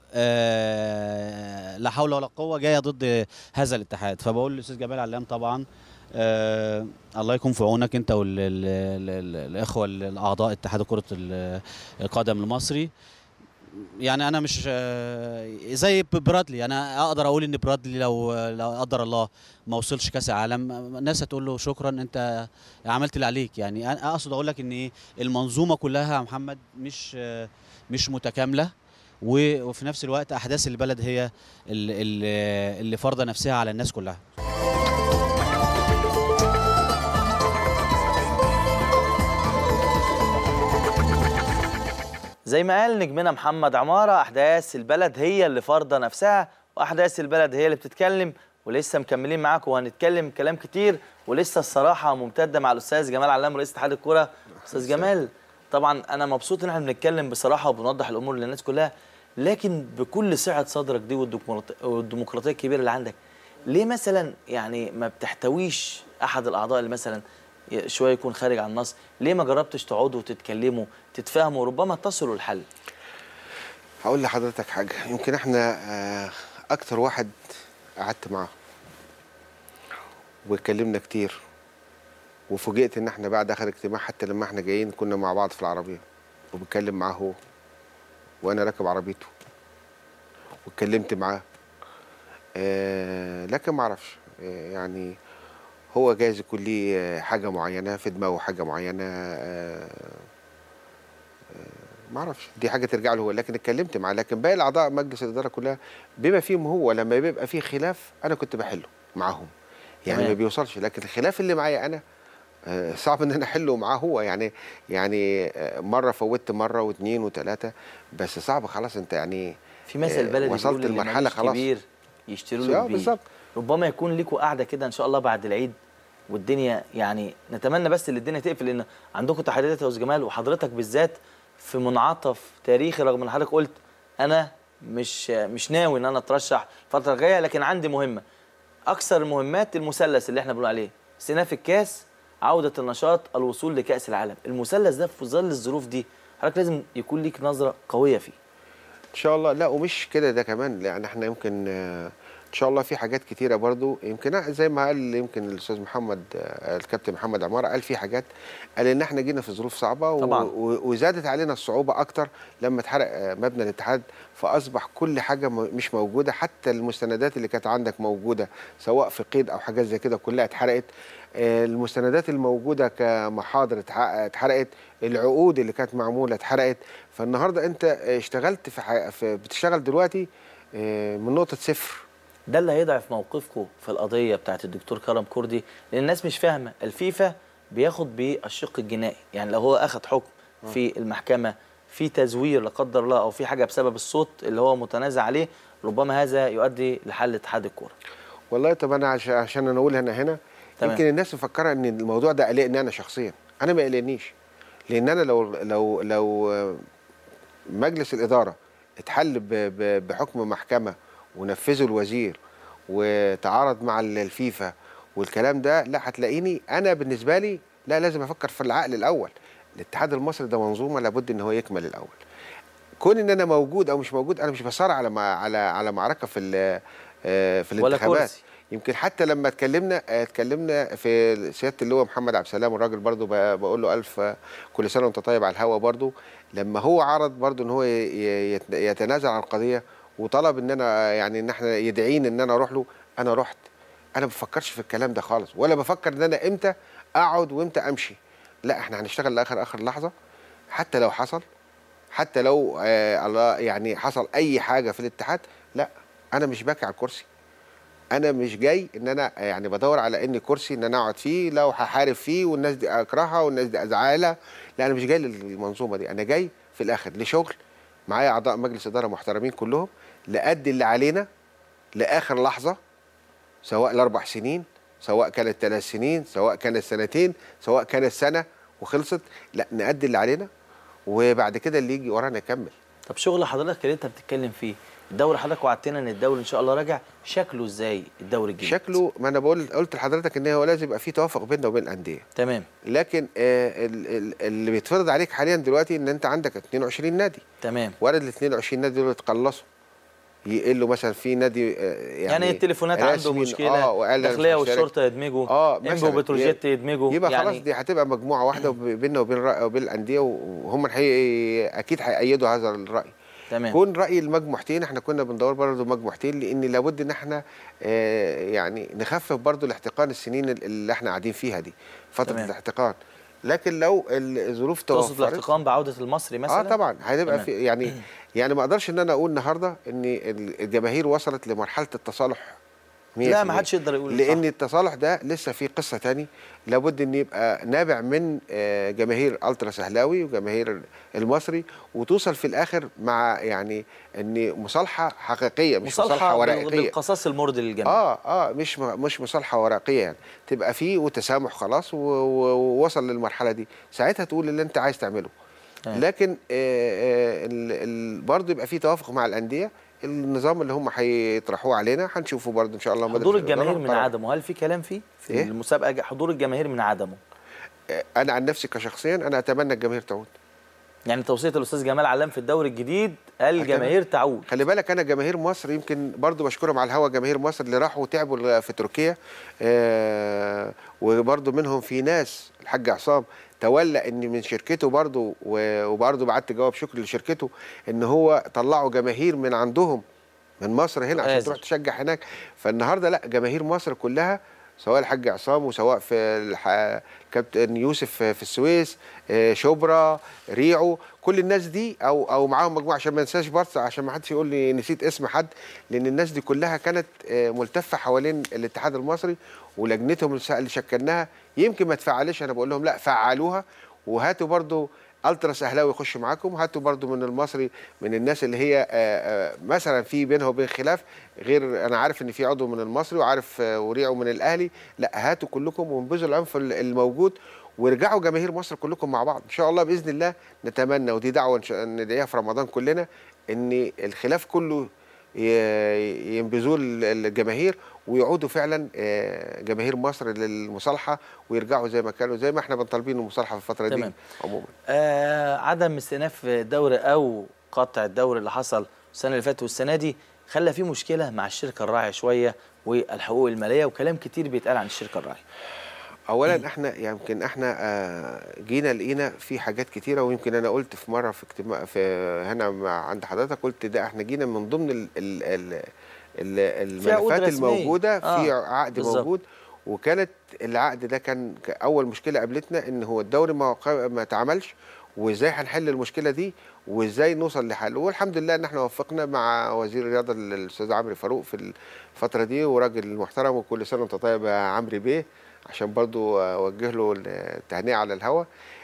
آه لا حول ولا قوه جايه ضد هذا الاتحاد فبقول للاستاذ جمال علام طبعا آه الله يكون في عونك انت والاخوه الاعضاء اتحاد كره ال- القدم المصري يعني انا مش آه، زي ب- برادلي انا اقدر اقول ان برادلي لو لو قدر الله ما وصلش كاس العالم الناس هتقول له شكرا انت عملت اللي عليك يعني انا اقصد اقول لك ان ايه المنظومه كلها يا محمد مش آه، مش متكامله و- وفي نفس الوقت احداث البلد هي ال- ال- اللي فرضه نفسها على الناس كلها زي ما قال نجمنا محمد عمارة أحداث البلد هي اللي فرضة نفسها وأحداث البلد هي اللي بتتكلم ولسه مكملين معاكم وهنتكلم كلام كتير ولسه الصراحة ممتدة مع الأستاذ جمال علام رئيس اتحاد الكورة أستاذ جمال طبعا أنا مبسوط إن احنا بنتكلم بصراحة وبنوضح الأمور للناس كلها لكن بكل سعة صدرك دي والديمقراط- والديمقراطية الكبيرة اللي عندك ليه مثلا يعني ما بتحتويش أحد الأعضاء اللي مثلا شويه يكون خارج عن النص ليه ما جربتش تقعدوا وتتكلموا تتفاهموا وربما تصلوا لحل هقول لحضرتك حاجة يمكن احنا آه، أكتر واحد قعدت معاه واتكلمنا كتير وفوجئت إن احنا بعد آخر اجتماع حتى لما احنا جايين كنا مع بعض في العربية وبتكلم معاه هو وأنا راكب عربيته واتكلمت معاه آه لكن ما اعرفش آه يعني هو جايز يكون ليه آه، حاجة معينة في دماغه حاجة معينة آه ما اعرفش دي حاجه ترجع له هو لكن اتكلمت معاه لكن باقي الاعضاء مجلس الاداره كلها بما فيهم هو لما بيبقى فيه خلاف انا كنت بحله معاهم يعني تمام. ما بيوصلش لكن الخلاف اللي معايا انا آه، صعب ان انا احله معاه هو يعني يعني آه، مره فوتت مره واثنين وثلاثه بس صعب خلاص انت يعني في مثل آه، بلدي وصلت بيقول اللي لمرحله مالوش خلاص كبير يشتروا آه، له كبير بالظبط. ربما يكون ليكوا قاعده كده ان شاء الله بعد العيد والدنيا يعني نتمنى بس ان الدنيا تقفل لان عندكم تحديات يا استاذ جمال وحضرتك بالذات في منعطف تاريخي رغم ان حضرتك قلت انا مش مش ناوي ان انا اترشح الفتره الجايه لكن عندي مهمه اكثر المهمات المثلث اللي احنا بنقول عليه استئناف الكاس عوده النشاط الوصول لكاس العالم المثلث ده في ظل الظروف دي حضرتك لازم يكون ليك نظره قويه فيه ان شاء الله لا ومش كده ده كمان يعني احنا يمكن آه، ان شاء الله في حاجات كتيره برضو يمكن زي ما قال يمكن الاستاذ محمد آه، الكابتن محمد عمار قال في حاجات قال ان احنا جينا في ظروف صعبه و- طبعاً. و- وزادت علينا الصعوبه اكتر لما اتحرق آه، مبنى الاتحاد فاصبح كل حاجه م- مش موجوده حتى المستندات اللي كانت عندك موجوده سواء في قيد او حاجات زي كده كلها اتحرقت آه، المستندات الموجوده كمحاضر اتح- اتحرقت العقود اللي كانت معموله اتحرقت فالنهارده انت اشتغلت في, ح... في بتشتغل دلوقتي آه، من نقطه صفر ده اللي هيضعف موقفكم في القضيه بتاعت الدكتور كرم كردي لان الناس مش فاهمه الفيفا بياخد بالشق الجنائي يعني لو هو اخذ حكم في المحكمه في تزوير لا قدر الله او في حاجه بسبب الصوت اللي هو متنازع عليه ربما هذا يؤدي لحل اتحاد الكوره والله طب انا عش... عشان انا اقول هنا هنا تمام. يمكن الناس مفكره ان الموضوع ده قلقني انا شخصيا انا ما قلقنيش لان انا لو لو لو آه، مجلس الاداره اتحل ب- ب- بحكم محكمه ونفذه الوزير وتعارض مع ال- الفيفا والكلام ده لا هتلاقيني انا بالنسبه لي لا لازم افكر في العقل الاول الاتحاد المصري ده منظومه لابد ان هو يكمل الاول كون ان انا موجود او مش موجود انا مش بصارع على ما على على معركه في ال- آه، في ولا الانتخابات كرسي. يمكن حتى لما اتكلمنا آه، اتكلمنا في سياده اللواء محمد عبد السلام الراجل برضو ب- بقول له الف آه، كل سنه وانت طيب على الهوا برضو لما هو عرض برضو ان هو ي- ي- يت- يتنازل عن القضيه وطلب ان انا يعني ان احنا يدعيني ان انا اروح له انا رحت انا ما بفكرش في الكلام ده خالص ولا بفكر ان انا امتى اقعد وامتى امشي لا احنا هنشتغل لاخر اخر لحظه حتى لو حصل حتى لو آه الله يعني حصل اي حاجه في الاتحاد لا انا مش باكي على الكرسي انا مش جاي ان انا يعني بدور على ان كرسي ان انا اقعد فيه لو هحارب فيه والناس دي اكرهها والناس دي ازعلها لا انا مش جاي للمنظومه دي انا جاي في الاخر لشغل معايا اعضاء مجلس اداره محترمين كلهم لأدي اللي علينا لاخر لحظه سواء الاربع سنين سواء كانت ثلاث سنين سواء كانت سنتين سواء كانت سنه وخلصت لا نأدي اللي علينا وبعد كده اللي يجي ورانا يكمل طب شغل حضرتك اللي انت بتتكلم فيه الدوري حضرتك وعدتنا ان الدوري ان شاء الله راجع شكله ازاي الدوري الجديد شكله ما انا بقول قلت لحضرتك ان هو لازم يبقى في توافق بيننا وبين الانديه تمام لكن آه ال- ال- اللي بيتفرض عليك حاليا دلوقتي ان انت عندك 22 نادي تمام وارد ال 22 نادي دول يتقلصوا يقلوا مثلا في نادي آه، يعني يعني, التليفونات عنده رسمي، مشكله اه وقال أنا مش الداخليه هشارك. والشرطه يدمجوا اه انبو مثلا وبتروجيت يدمجوا يبقى يعني خلاص دي هتبقى مجموعه واحده وب- بيننا وبين الرأي وبين الانديه وهم الحقيقه اكيد هيأيدوا هذا الراي تمام كون راي المجموعتين احنا كنا بندور برضه مجموعتين لان لابد ان احنا آه يعني نخفف برضه الاحتقان السنين اللي احنا قاعدين فيها دي فتره تمام. الاحتقان لكن لو الظروف تقصد توفرت الاحتقان بعوده المصري مثلا اه طبعا هتبقى تمام. في يعني يعني ما اقدرش ان انا اقول النهارده ان الجماهير وصلت لمرحله التصالح 100% لا ما حدش يقدر يقول لان صح. التصالح ده لسه في قصه تاني لابد ان يبقى نابع من آه، جماهير الترا سهلاوي وجماهير المصري وتوصل في الاخر مع يعني ان مصالحه حقيقيه مش مصالحه, مصالحه بال- ورقيه بالقصاص المرضي للجميع اه اه مش م- مش مصالحه ورقيه يعني تبقى فيه وتسامح خلاص و- و- ووصل للمرحله دي ساعتها تقول اللي انت عايز تعمله تمام. لكن آه آه ال- ال- برضه يبقى فيه توافق مع الانديه النظام اللي هم هيطرحوه علينا هنشوفه برضه ان شاء الله مدى حضور في الإدارة. الجماهير من طبعاً. عدمه هل في كلام فيه في إيه؟ المسابقه حضور الجماهير من عدمه آه، انا عن نفسي كشخصيا انا اتمنى الجماهير تعود يعني توصيه الاستاذ جمال علام في الدوري الجديد الجماهير تعود خلي بالك انا جماهير مصر يمكن برضو بشكرهم على الهوا جماهير مصر اللي راحوا تعبوا في تركيا آه وبرضو منهم في ناس الحاج عصام تولى ان من شركته برضو و- وبرضو بعت جواب شكر لشركته ان هو طلعوا جماهير من عندهم من مصر هنا عشان آزر. تروح تشجع هناك فالنهارده لا جماهير مصر كلها سواء الحاج عصام وسواء في الح... كابتن يوسف في السويس آه، شبرا ريعو كل الناس دي او او معاهم مجموعه عشان ما ننساش برضه عشان ما حدش يقول لي نسيت اسم حد لان الناس دي كلها كانت آه، ملتفه حوالين الاتحاد المصري ولجنتهم اللي اللي شكلناها يمكن ما تفعلش انا بقول لهم لا فعلوها وهاتوا برضه الترا سهلاوي يخش معاكم هاتوا برضو من المصري من الناس اللي هي آه، آه، مثلا في بينها وبين خلاف غير انا عارف ان في عضو من المصري وعارف آه، وريعه من الاهلي لا هاتوا كلكم وانبذوا العنف ال- الموجود وارجعوا جماهير مصر كلكم مع بعض ان شاء الله باذن الله نتمنى ودي دعوه إن شاء- ندعيها في رمضان كلنا ان الخلاف كله ي- ينبذوه ال- الجماهير ويعودوا فعلا آه، جماهير مصر للمصالحه ويرجعوا زي ما كانوا زي ما احنا بنطالبين المصالحه في الفتره دي تمام. عموما آه عدم استئناف الدوري او قطع الدوري اللي حصل السنه اللي فاتت والسنه دي خلى في مشكله مع الشركه الراعيه شويه والحقوق الماليه وكلام كتير بيتقال عن الشركه الراعيه اولا احنا يمكن احنا آه، جينا لقينا في حاجات كتيره ويمكن انا قلت في مره في اجتماع في هنا مع عند حضرتك قلت ده احنا جينا من ضمن ال ال ال ال في عقود الملفات رسمية. الموجوده في آه، عقد بالظبط. موجود وكانت العقد ده كان ك- اول مشكله قابلتنا ان هو الدوري ما وق- ما اتعملش وازاي هنحل المشكله دي وازاي نوصل لحل والحمد لله ان احنا وفقنا مع وزير الرياضه الاستاذ عمرو فاروق في الفتره دي وراجل محترم وكل سنه وانت طيب يا عمرو بيه عشان برضو اوجه له التهنئه على الهوا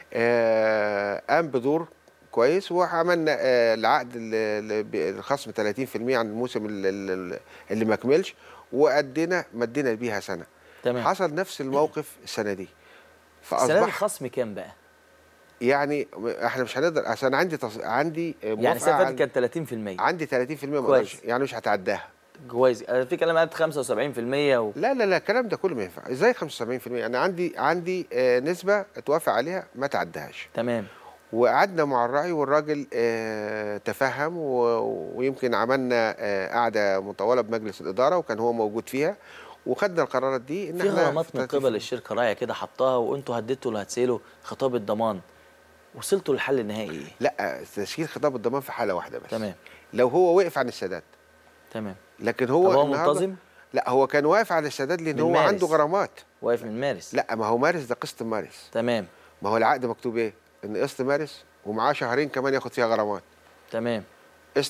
آه، قام بدور كويس وعملنا آه، العقد ال- ال- الخصم 30% عن الموسم ال- ال- اللي ما كملش وادينا مدينا بيها سنه تمام حصل نفس الموقف السنه دي السنه دي فاصبح الخصم كام بقى يعني احنا مش هنقدر عشان عندي تص... عندي آه، يعني موافقه السنه اللي على- فاتت كانت 30% عندي 30% ما كويس. اقدرش يعني مش هتعداها كويس أنا في كلام قالت 75% و... لا لا لا الكلام ده كله ما ينفع ازاي 75% انا عندي عندي آه، نسبه اتوافق عليها ما تعدهاش تمام وقعدنا مع الراعي والراجل آه، تفهم و- ويمكن عملنا آه، قعده مطوله بمجلس الاداره وكان هو موجود فيها وخدنا القرارات دي ان في احنا غرامات من في- قبل الشركه راعيه كده حطها وانتوا هديتوا اللي هتسيلوا خطاب الضمان وصلتوا للحل النهائي ايه؟ لا تسجيل خطاب الضمان في حاله واحده بس تمام لو هو وقف عن السداد تمام لكن طب هو هو النهاردة- منتظم؟ لا هو كان واقف على السداد لان من هو مارس. عنده غرامات واقف من مارس لا ما هو مارس ده قسط مارس تمام ما هو العقد مكتوب ايه ان قسط مارس ومعاه شهرين كمان ياخد فيها غرامات تمام قسط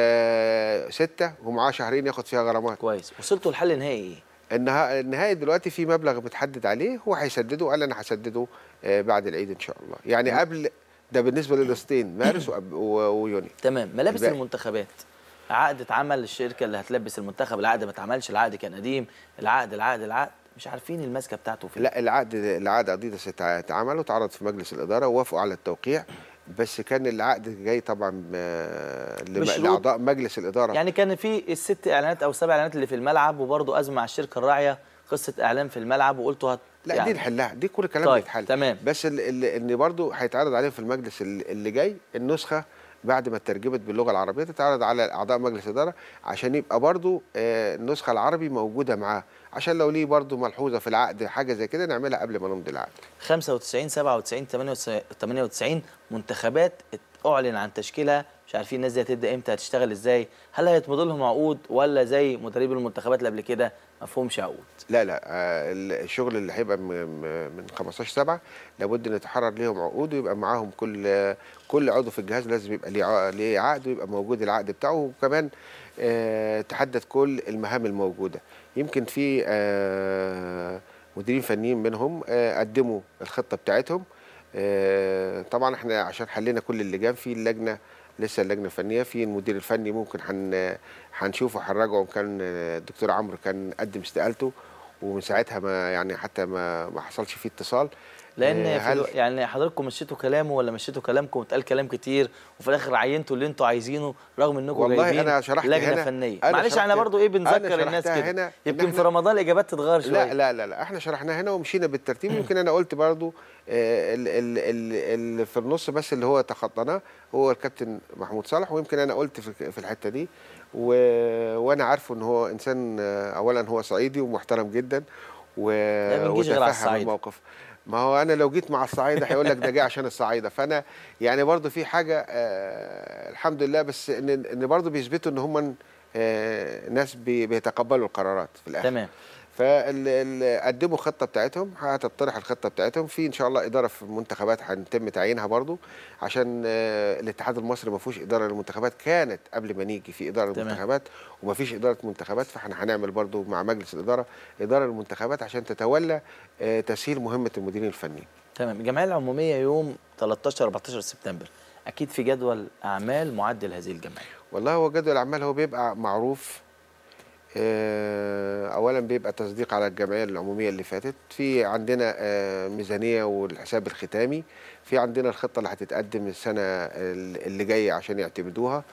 آه، ستة ومعاه شهرين ياخد فيها غرامات كويس وصلتوا للحل النهائي ايه؟ النها- النهائي دلوقتي في مبلغ متحدد عليه هو هيسدده قال انا هسدده آه، بعد العيد ان شاء الله يعني قبل ده بالنسبه للقسطين مارس وأب- و- ويونيو تمام ملابس الباقي. المنتخبات عقد اتعمل للشركه اللي هتلبس المنتخب العقد ما اتعملش العقد كان قديم العقد العقد العقد مش عارفين الماسكه بتاعته فين لا العقد العقد اديداس اتع- اتعمل واتعرض في مجلس الاداره ووافقوا على التوقيع بس كان العقد جاي طبعا آه، لم- بشروط. لاعضاء مجلس الاداره يعني كان في الست اعلانات او السبع اعلانات اللي في الملعب وبرضه ازمه مع الشركه الراعيه قصه اعلان في الملعب وقلتوا هت لا يعني دي نحلها دي كل الكلام طيب، بيتحل تمام. بس ال- ال- ان برضو هيتعرض عليهم في المجلس ال- اللي جاي النسخه بعد ما اترجمت باللغه العربيه تتعرض على اعضاء مجلس الاداره عشان يبقى برضو آه، النسخه العربي موجوده معاه عشان لو ليه برضو ملحوظه في العقد حاجه زي كده نعملها قبل ما نمضي العقد 95 97 98 98 منتخبات اعلن عن تشكيلها مش عارفين الناس دي هتبدا امتى هتشتغل ازاي هل هيتمضوا لهم عقود ولا زي مدربي المنتخبات اللي قبل كده ما فيهمش عقود لا لا آه، ال- الشغل اللي هيبقى م- م- من 15 7 لابد ان يتحرر ليهم عقود ويبقى معاهم كل آه، كل عضو في الجهاز لازم يبقى ليه ع- ليه عقد ويبقى موجود العقد بتاعه وكمان آه، تحدد كل المهام الموجوده يمكن في آه، مديرين فنيين منهم آه، قدموا الخطه بتاعتهم آه، طبعا احنا عشان حلينا كل اللجان في اللجنه لسه اللجنه الفنيه في المدير الفني ممكن هن هنشوفه هنراجعه كان آه، الدكتور عمرو كان قدم استقالته ومن ساعتها ما يعني حتى ما ما حصلش فيه اتصال لان آه، في هل الو... يعني حضراتكم مشيتوا كلامه ولا مشيتوا كلامكم واتقال كلام كتير وفي الاخر عينتوا اللي انتوا عايزينه رغم انكم والله جايبين أنا شرحت لجنه هنا- فنيه أنا معلش احنا شرحت- برضو ايه أنا بنذكر الناس شرحتها كده هنا إن يمكن إحنا- في رمضان الاجابات تتغير شويه لا لا لا لا احنا شرحناها هنا ومشينا بالترتيب يمكن انا قلت برضو آه، ال- ال- ال- اللي في النص بس اللي هو تخطناه هو الكابتن محمود صالح ويمكن انا قلت في في الحته دي و... وانا عارفه ان هو انسان آه، اولا هو صعيدي ومحترم جدا و... لا بنجيش غير على وتفهم الصعيد. الموقف ما هو انا لو جيت مع الصعايده هيقول لك ده جاي عشان الصعايده فانا يعني برضو في حاجه آه الحمد لله بس ان ان برضو بيثبتوا ان هم آه ناس بي- بيتقبلوا القرارات في الاخر تمام فقدموا الخطه بتاعتهم هتطرح الخطه بتاعتهم في ان شاء الله اداره في المنتخبات هنتم تعيينها برضو عشان آه، الاتحاد المصري ما فيهوش اداره للمنتخبات كانت قبل ما نيجي في اداره تمام. للمنتخبات وما فيش اداره منتخبات فاحنا هنعمل برضو مع مجلس الاداره اداره للمنتخبات عشان تتولى آه، تسهيل مهمه المديرين الفنيين تمام الجمعيه العموميه يوم 13 14 سبتمبر اكيد في جدول اعمال معدل هذه الجمعيه والله هو جدول الاعمال هو بيبقى معروف آه، اولا بيبقى تصديق على الجمعيه العموميه اللي فاتت في عندنا آه، ميزانيه والحساب الختامي في عندنا الخطه اللي هتتقدم السنه اللي جايه عشان يعتمدوها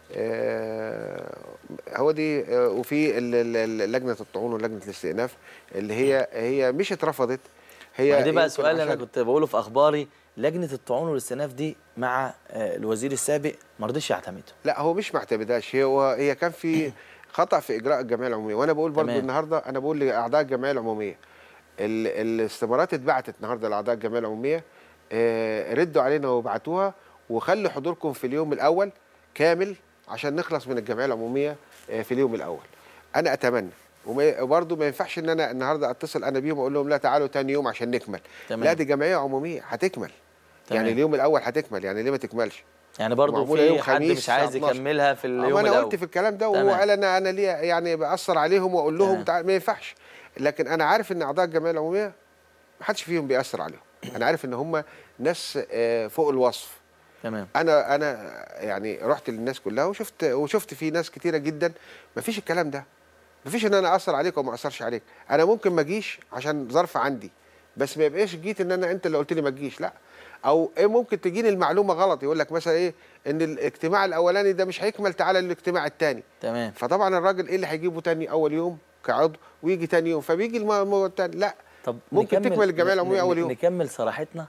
آه، هو دي آه، وفي ال- ال- ال- لجنه الطعون ولجنه الاستئناف اللي هي هي مش اترفضت هي هي دي بقى يمكن سؤال انا عشان- كنت بقوله في اخباري لجنه الطعون والاستئناف دي مع آه، الوزير السابق ما رضيش يعتمدوا لا هو مش ما اعتمدهاش هي هو هي كان في خطا في اجراء الجمعيه العموميه وانا بقول برضو تمام. النهارده انا بقول لاعضاء الجمعيه العموميه ال- الاستمارات اتبعتت النهارده لاعضاء الجمعيه العموميه آه، ردوا علينا وابعتوها وخلوا حضوركم في اليوم الاول كامل عشان نخلص من الجمعيه العموميه آه، في اليوم الاول انا اتمنى وما- وبرضه ما ينفعش ان انا النهارده اتصل انا بيهم واقول لهم لا تعالوا تاني يوم عشان نكمل تمام. لا دي جمعيه عموميه هتكمل تمام. يعني اليوم الاول هتكمل يعني ليه ما تكملش يعني برضو معمولة يوم في حد خميس مش عايز الساعة 12. يكملها في اليوم ما انا الاول قلت في الكلام ده وهو تمام. قال انا انا ليه يعني باثر عليهم واقول لهم تمام. تعال ما ينفعش لكن انا عارف ان اعضاء الجمعيه العموميه ما حدش فيهم بيأثر عليهم انا عارف ان هم ناس آه، فوق الوصف تمام انا انا يعني رحت للناس كلها وشفت وشفت في ناس كتيره جدا ما فيش الكلام ده ما فيش ان انا اثر عليك وما اثرش عليك انا ممكن ما اجيش عشان ظرف عندي بس ما يبقاش جيت ان انا انت اللي قلت لي ما تجيش لا او إيه ممكن تجيني المعلومه غلط يقول لك مثلا ايه ان الاجتماع الاولاني ده مش هيكمل تعالى الاجتماع الثاني تمام فطبعا الراجل ايه اللي هيجيبه تاني اول يوم كعضو ويجي تاني يوم فبيجي الموضوع التاني لا طب ممكن نكمل- تكمل الجمعيه العموميه ن- اول ن- يوم نكمل صراحتنا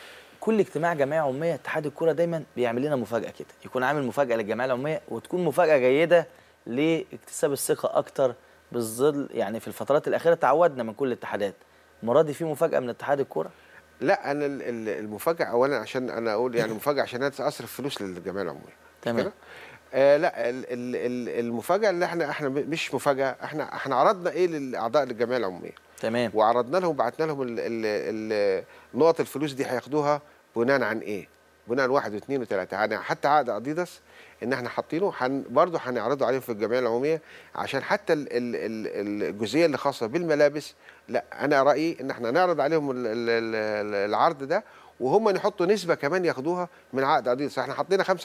كل اجتماع جمعيه عموميه اتحاد الكوره دايما بيعمل لنا مفاجاه كده يكون عامل مفاجاه للجمعيه العموميه وتكون مفاجاه جيده لاكتساب الثقه اكتر بالظل يعني في الفترات الاخيره تعودنا من كل الاتحادات المره دي في مفاجاه من اتحاد الكوره لا انا ال- ال- المفاجاه اولا عشان انا اقول يعني مفاجاه عشان انا اصرف فلوس للجمعيه العموميه تمام. كده؟ آه لا ال- ال- ال- المفاجاه اللي احنا احنا م- مش مفاجاه احنا احنا عرضنا ايه للاعضاء الجمعيه العموميه تمام وعرضنا لهم بعتنا لهم ال- ال- ال- نقط الفلوس دي هياخدوها بناء عن ايه؟ بناء عن واحد واثنين وثلاثه يعني حتى عقد اديداس ان احنا حاطينه حن برضه هنعرضه عليهم في الجمعيه العموميه عشان حتى ال- ال- ال- الجزئيه اللي خاصه بالملابس لا انا رايي ان احنا نعرض عليهم ال- ال- ال- العرض ده وهم يحطوا نسبه كمان ياخدوها من عقد اديداس احنا حطينا 5%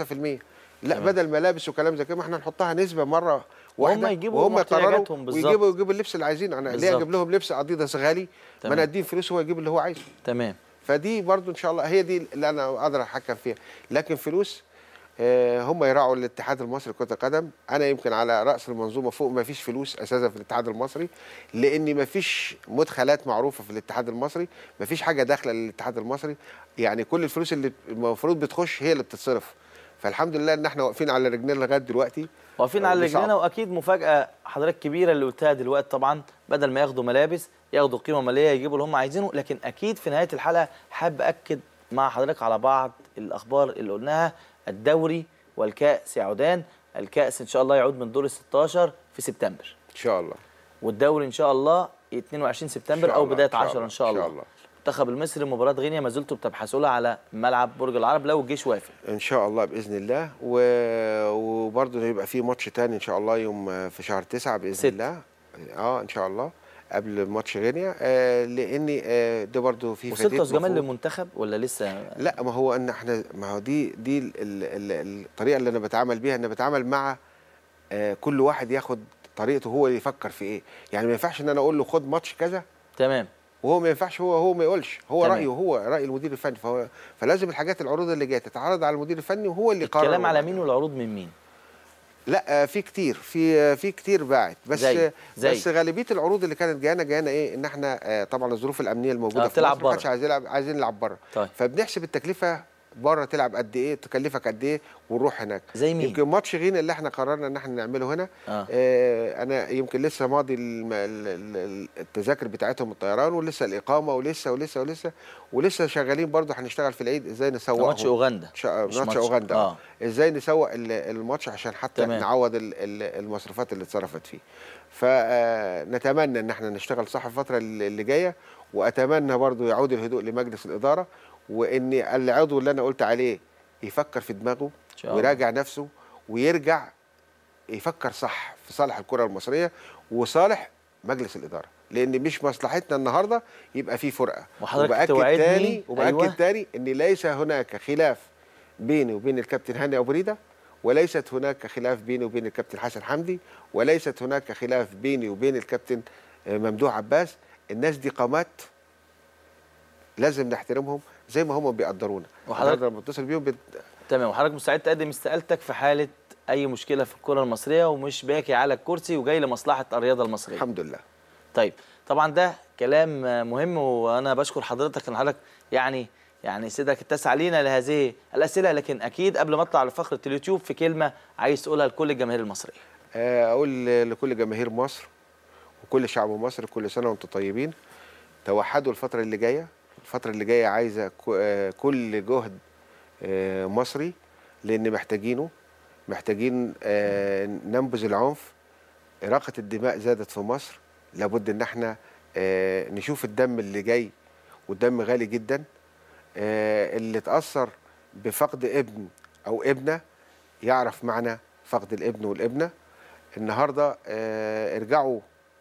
لا تمام. بدل ملابس وكلام زي كده ما احنا نحطها نسبه مره وهم واحده يجيبوا وهم يقرروا احتياجاتهم بالظبط. ويجيبوا يجيبوا اللبس اللي عايزينه انا ليه بالظبط. اجيب لهم لبس اديداس غالي ما تمام. انا اديه فلوس هو يجيب اللي هو عايزه تمام فدي برضو ان شاء الله هي دي اللي انا اقدر اتحكم فيها لكن فلوس آه، هم يراعوا الاتحاد المصري لكره القدم انا يمكن على راس المنظومه فوق ما فيش فلوس اساسا في الاتحاد المصري لان ما فيش مدخلات معروفه في الاتحاد المصري ما فيش حاجه داخله للاتحاد المصري يعني كل الفلوس اللي المفروض بتخش هي اللي بتتصرف فالحمد لله ان احنا واقفين على رجلنا لغايه دلوقتي واقفين آه، على دي صعبة. رجلنا واكيد مفاجاه حضرتك كبيره اللي قلتها دلوقتي طبعا بدل ما ياخدوا ملابس ياخدوا قيمه ماليه يجيبوا اللي هم عايزينه لكن اكيد في نهايه الحلقه حابب اكد مع حضرتك على بعض الاخبار اللي قلناها الدوري والكاس يعودان الكاس ان شاء الله يعود من دور ال 16 في سبتمبر ان شاء الله والدوري ان شاء الله 22 سبتمبر شاء او الله، بدايه إن شاء 10 الله، ان شاء إن الله شاء الله. المنتخب المصري مباراه غينيا ما زلتوا بتبحثوا لها على ملعب برج العرب لو الجيش وافق ان شاء الله باذن الله و... وبرضه هيبقى في ماتش تاني ان شاء الله يوم في شهر تسعة باذن ست. الله اه ان شاء الله قبل ماتش غينيا آه لان آه ده برضه في وصلتوا يا فتيت جمال مفروض- للمنتخب ولا لسه لا ما هو ان احنا ما هو دي دي ال... ال... ال... الطريقه اللي انا بتعامل بيها انا بتعامل مع آه كل واحد ياخد طريقته هو اللي يفكر في ايه يعني ما ينفعش ان انا اقول له خد ماتش كذا تمام وهو ما ينفعش هو هو ما يقولش هو تمام. رايه هو راي المدير الفني فهو فلازم الحاجات العروض اللي جايه تتعرض على المدير الفني وهو اللي يقرر الكلام على وبعدين. مين والعروض من مين لا آه، في كتير في آه، في كتير باعت بس زي- زي. بس غالبيه العروض اللي كانت جانا جانا ايه ان احنا آه، طبعا الظروف الامنيه الموجوده آه، في تلعب مصر ما حدش بره. عايز يلعب عايزين نلعب بره طيب. فبنحسب التكلفه بره تلعب قد ايه تكلفك قد ايه ونروح هناك زي مين؟ يمكن ماتش غينا اللي احنا قررنا ان احنا نعمله هنا آه. آه انا يمكن لسه ماضي الم- ال- ال- التذاكر بتاعتهم الطيران ولسه الاقامه ولسه ولسه ولسه ولسه شغالين برضه هنشتغل في العيد ازاي نسوقهم ماتش اوغندا شا- مش ماتش ماتش- اوغندا آه. اه ازاي نسوق ال- الماتش عشان حتى تمام. نعوض ال- ال- المصروفات اللي اتصرفت فيه فنتمنى ان احنا نشتغل صح الفتره اللي اللي جايه واتمنى برضو يعود الهدوء لمجلس الاداره وان العضو اللي انا قلت عليه يفكر في دماغه شاء الله. ويراجع نفسه ويرجع يفكر صح في صالح الكره المصريه وصالح مجلس الاداره لان مش مصلحتنا النهارده يبقى في فرقه وحضرتك وباكد توعدني- تاني وباكد أيوة. تاني ان ليس هناك خلاف بيني وبين الكابتن هاني ابو ريده وليست هناك خلاف بيني وبين الكابتن حسن حمدي وليست هناك خلاف بيني وبين الكابتن آه، ممدوح عباس الناس دي قامات لازم نحترمهم زي ما هم بيقدرونا وحضرتك- حضرتك لما بتصل بيهم بت... تمام وحضرتك مستعد تقدم استقالتك في حاله اي مشكله في الكره المصريه ومش باكي على الكرسي وجاي لمصلحه الرياضه المصريه الحمد لله طيب طبعا ده كلام آه، مهم وانا بشكر حضرتك ان حضرتك يعني يعني سيدك اتسع لينا لهذه الاسئله لكن اكيد قبل ما اطلع لفقره اليوتيوب في كلمه عايز تقولها لكل الجماهير المصريه آه، اقول لكل جماهير مصر وكل شعب مصر كل سنه وانتم طيبين توحدوا الفتره اللي جايه الفتره اللي جايه عايزه ك- آه، كل جهد آه، مصري لان محتاجينه محتاجين آه، ننبذ العنف إراقة الدماء زادت في مصر لابد إن احنا آه، نشوف الدم اللي جاي والدم غالي جدا آه، اللي اتأثر بفقد ابن أو ابنة يعرف معنى فقد الابن والابنة النهاردة آه، ارجعوا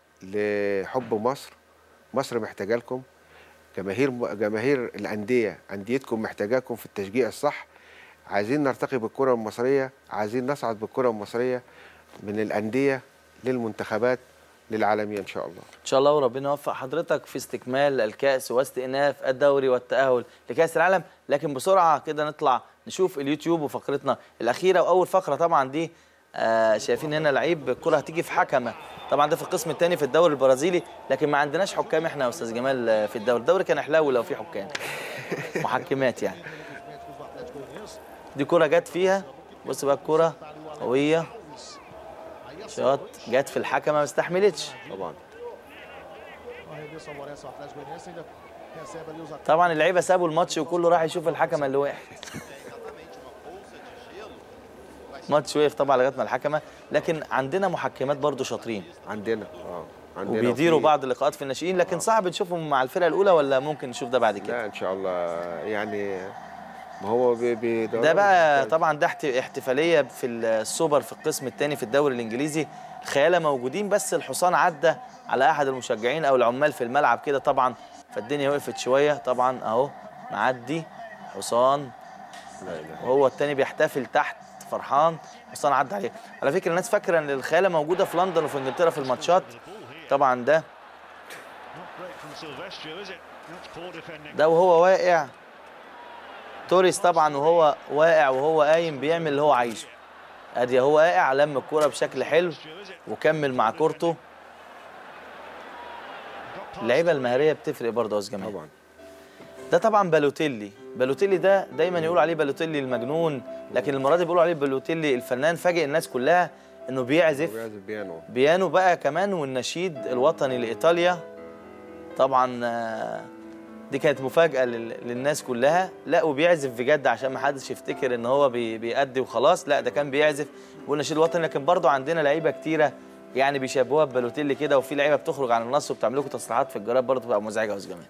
لحب مصر مصر محتاجة لكم جماهير جماهير الأندية أنديتكم محتاجاكم في التشجيع الصح عايزين نرتقي بالكرة المصرية عايزين نصعد بالكرة المصرية من الأندية للمنتخبات للعالميه ان شاء الله ان شاء الله وربنا يوفق حضرتك في استكمال الكاس واستئناف الدوري والتاهل لكاس العالم لكن بسرعه كده نطلع نشوف اليوتيوب وفقرتنا الاخيره واول فقره طبعا دي آه شايفين هنا لعيب الكره هتيجي في حكمه طبعا ده في القسم الثاني في الدوري البرازيلي لكن ما عندناش حكام احنا يا استاذ جمال آه، في الدوري الدوري كان حلاوي لو في حكام محكمات يعني دي كره جت فيها بص بقى الكره قويه شاط جت في الحكمه ما استحملتش طبعا طبعا اللعيبه سابوا الماتش وكله راح يشوف الحكمه اللي وقعت ماتش وقف طبعا لغايه ما الحكمه لكن عندنا محكمات برضو شاطرين عندنا اه عندنا وبيديروا وفي- بعض اللقاءات في الناشئين لكن صعب نشوفهم مع الفرقه الاولى ولا ممكن نشوف ده بعد كده لا ان شاء الله يعني ما هو بي بي ده بقى طبعا ده احت- احتفاليه في السوبر في القسم الثاني في الدوري الانجليزي الخياله موجودين بس الحصان عدى على احد المشجعين او العمال في الملعب كده طبعا فالدنيا وقفت شويه طبعا اهو معدي حصان وهو التاني بيحتفل تحت فرحان حصان عدى عليه على فكره الناس فاكره ان الخياله موجوده في لندن وفي انجلترا في الماتشات طبعا ده ده وهو واقع توريس طبعا وهو واقع وهو قايم بيعمل اللي هو عايزه ادي هو واقع لم الكوره بشكل حلو وكمل مع كورته اللعيبه المهاريه بتفرق برضه يا استاذ جمال طبعا ده طبعا بالوتيلي بالوتيلي ده دايما يقولوا عليه بالوتيلي المجنون لكن المره دي بيقولوا عليه بالوتيلي الفنان فاجئ الناس كلها انه بيعزف بيعزف بيانو بيانو بقى كمان والنشيد الوطني لايطاليا طبعا آه، دي كانت مفاجاه لل- للناس كلها لا وبيعزف بجد عشان ما حدش يفتكر ان هو بي- بيأدي وخلاص لا ده كان بيعزف بيقول نشيد الوطني لكن برضه عندنا لعيبه كتيره يعني بيشبهوها ببالوتيلي كده وفي لعيبه بتخرج عن النص وبتعمل لكم تصريحات في الجرائد برضه بتبقى مزعجه يا استاذ جمال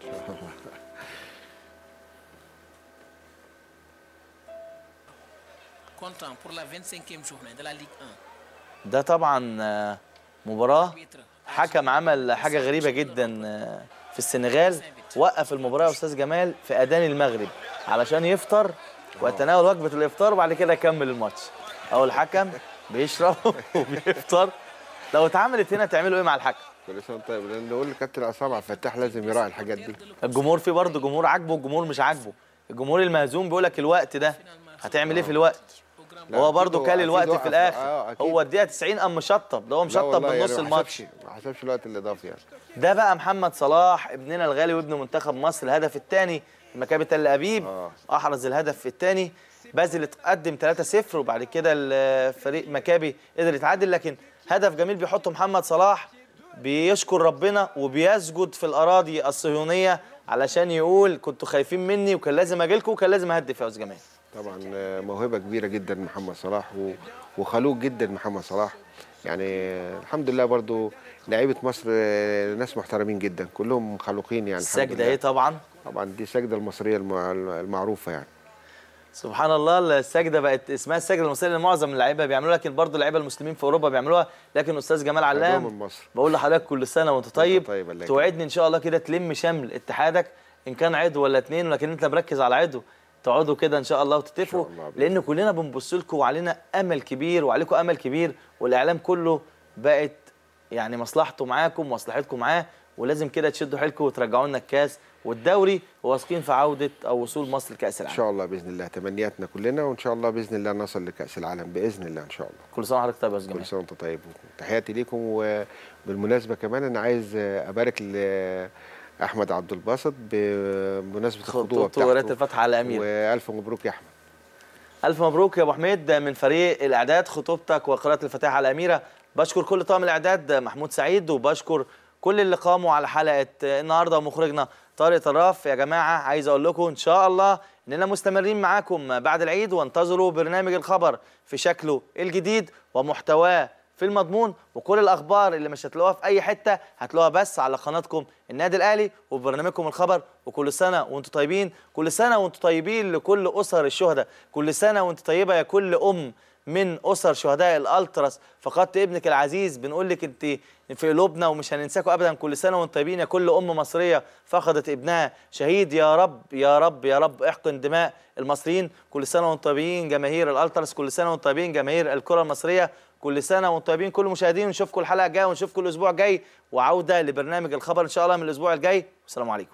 Content pour la 25e journée de la Ligue 1. ده طبعا آه، مباراة حكم عمل حاجة غريبة جدا آه، في السنغال وقف المباراة يا أستاذ جمال في أذان المغرب علشان يفطر ويتناول وجبة الإفطار وبعد كده يكمل الماتش أو الحكم بيشرب وبيفطر لو اتعملت هنا تعملوا إيه مع الحكم؟ كل سنه وأنت طيب لان نقول لكابتن عصام عبد الفتاح لازم يراعي الحاجات دي الجمهور فيه برضه جمهور عاجبه والجمهور مش عاجبه الجمهور المهزوم بيقول لك الوقت ده هتعمل ايه في الوقت لا، هو أكيد برضه هو- كل أكيد الوقت وقف. في الاخر آه، أكيد. هو الدقيقه 90 قام مشطب ده هو لا مشطب والله من يعني نص ما الماتش حسبش- ما حسبش الوقت الاضافي يعني ده بقى محمد صلاح ابننا الغالي وابن منتخب مصر الهدف الثاني مكابي تل ابيب آه. احرز الهدف الثاني بازل اتقدم 3-0 وبعد كده الفريق مكابي قدر يتعادل لكن هدف جميل بيحطه محمد صلاح بيشكر ربنا وبيسجد في الاراضي الصهيونيه علشان يقول كنتوا خايفين مني وكان لازم اجي لكم وكان لازم اهدف يا استاذ جمال طبعا آه، موهبه كبيره جدا محمد صلاح و- وخلوق جدا محمد صلاح يعني آه، الحمد لله برضو لعيبه مصر آه، ناس محترمين جدا كلهم خلوقين يعني الحمد السجده لله. ايه طبعا طبعا دي السجده المصريه المع- المعروفه يعني سبحان الله السجده بقت اسمها السجده المصريه اللي معظم اللعيبه بيعملوها لكن برضه اللعيبه المسلمين في اوروبا بيعملوها لكن استاذ جمال عندهم علام من مصر بقول لحضرتك كل سنه وانت طيب, طيب، الله يكرمك. توعدني ان شاء الله كده تلم شمل اتحادك ان كان عضو ولا اتنين لكن انت مركز على عضو تقعدوا كده ان شاء الله وتتفقوا إن شاء الله بإذن لان كلنا بنبص لكم وعلينا امل كبير وعليكم امل كبير والاعلام كله بقت يعني مصلحته معاكم ومصلحتكم معاه ولازم كده تشدوا حيلكم وترجعوا لنا الكاس والدوري وواثقين في عوده او وصول مصر لكاس ان العالم شاء الله باذن الله تمنياتنا كلنا وان شاء الله باذن الله نصل لكاس العالم باذن الله ان شاء الله كل سنه وحضرتك طيب يا استاذ كل جمال سنه وانت طيب تحياتي ليكم وبالمناسبه كمان انا عايز ابارك لاحمد عبد الباسط بمناسبه الخطوبه خطوبته ولايه بتاعته الفتح على امير والف مبروك يا احمد ألف مبروك يا أبو حميد من فريق الإعداد خطوبتك وقراءة الفاتحة على الأميرة بشكر كل طاقم الإعداد محمود سعيد وبشكر كل اللي قاموا على حلقة النهاردة ومخرجنا طارق طراف يا جماعة عايز أقول لكم إن شاء الله إننا مستمرين معاكم بعد العيد وانتظروا برنامج الخبر في شكله الجديد ومحتواه في المضمون وكل الاخبار اللي مش هتلاقوها في اي حته هتلاقوها بس على قناتكم النادي الاهلي وفي برنامجكم الخبر وكل سنه وانتم طيبين كل سنه وانتم طيبين لكل اسر الشهداء كل سنه وانت طيبه يا كل ام من اسر شهداء الالتراس فقدت ابنك العزيز بنقول لك انت في قلوبنا ومش هننساكم ابدا كل سنه وانتم طيبين يا كل ام مصريه فقدت ابنها شهيد يا رب يا رب يا رب احقن دماء المصريين كل سنه وانتم طيبين جماهير الالتراس كل سنه وانتم طيبين جماهير الكره المصريه كل سنه وانتم طيبين كل المشاهدين ونشوفكم الحلقه الجايه ونشوفكم الاسبوع الجاي وعوده لبرنامج الخبر ان شاء الله من الاسبوع الجاي والسلام عليكم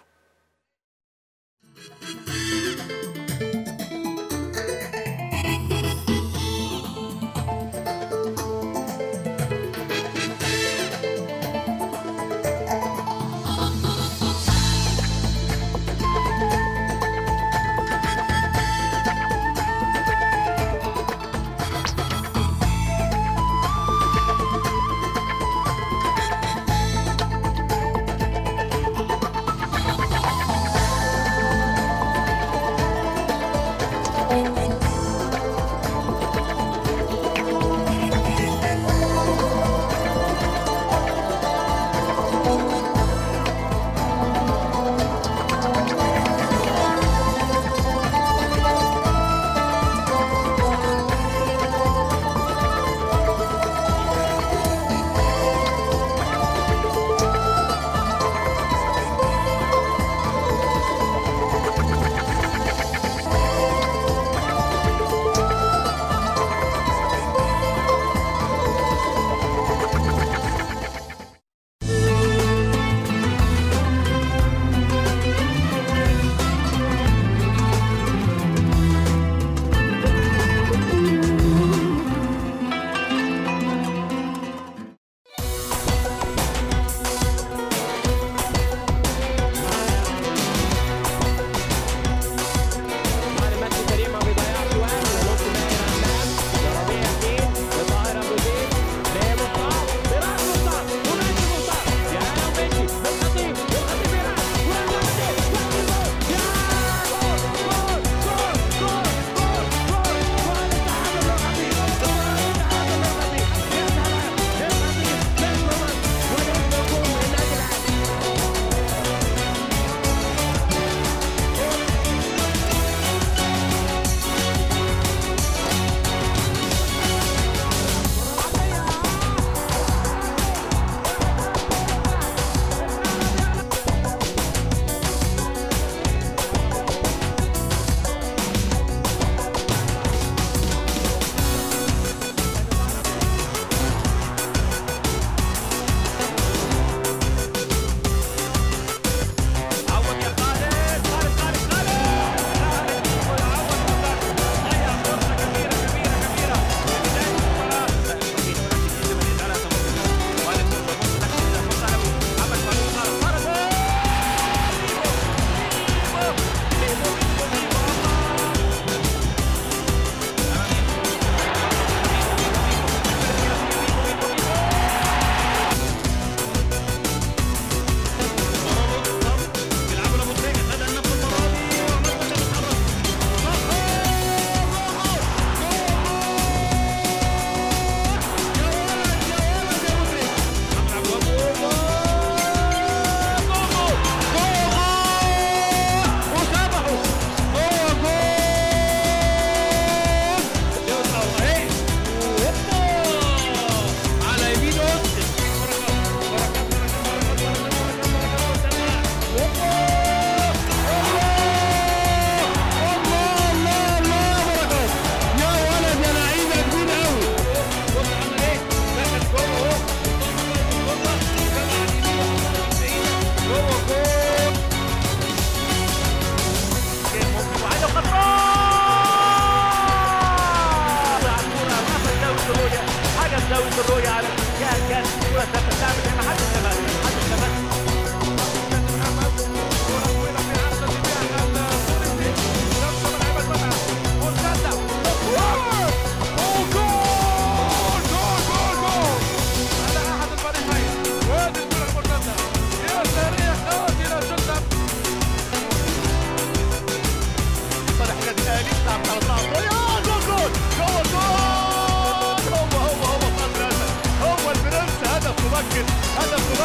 هدف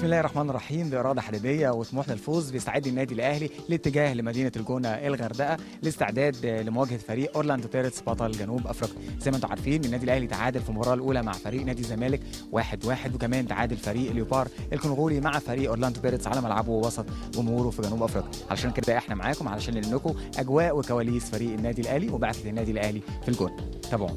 بسم الله الرحمن الرحيم بإرادة حديدية وطموح للفوز بيستعد النادي الأهلي لاتجاه لمدينة الجونة الغردقة لاستعداد لمواجهة فريق أورلاندو بيرتس بطل جنوب أفريقيا زي ما انتم عارفين النادي الأهلي تعادل في المباراة الأولى مع فريق نادي الزمالك واحد واحد وكمان تعادل فريق اليوبار الكونغولي مع فريق أورلاندو بيرتس على ملعبه وسط جمهوره في جنوب أفريقيا علشان كده احنا معاكم علشان نقول لكم أجواء وكواليس فريق النادي الأهلي وبعثة النادي الأهلي في الجونة تابعونا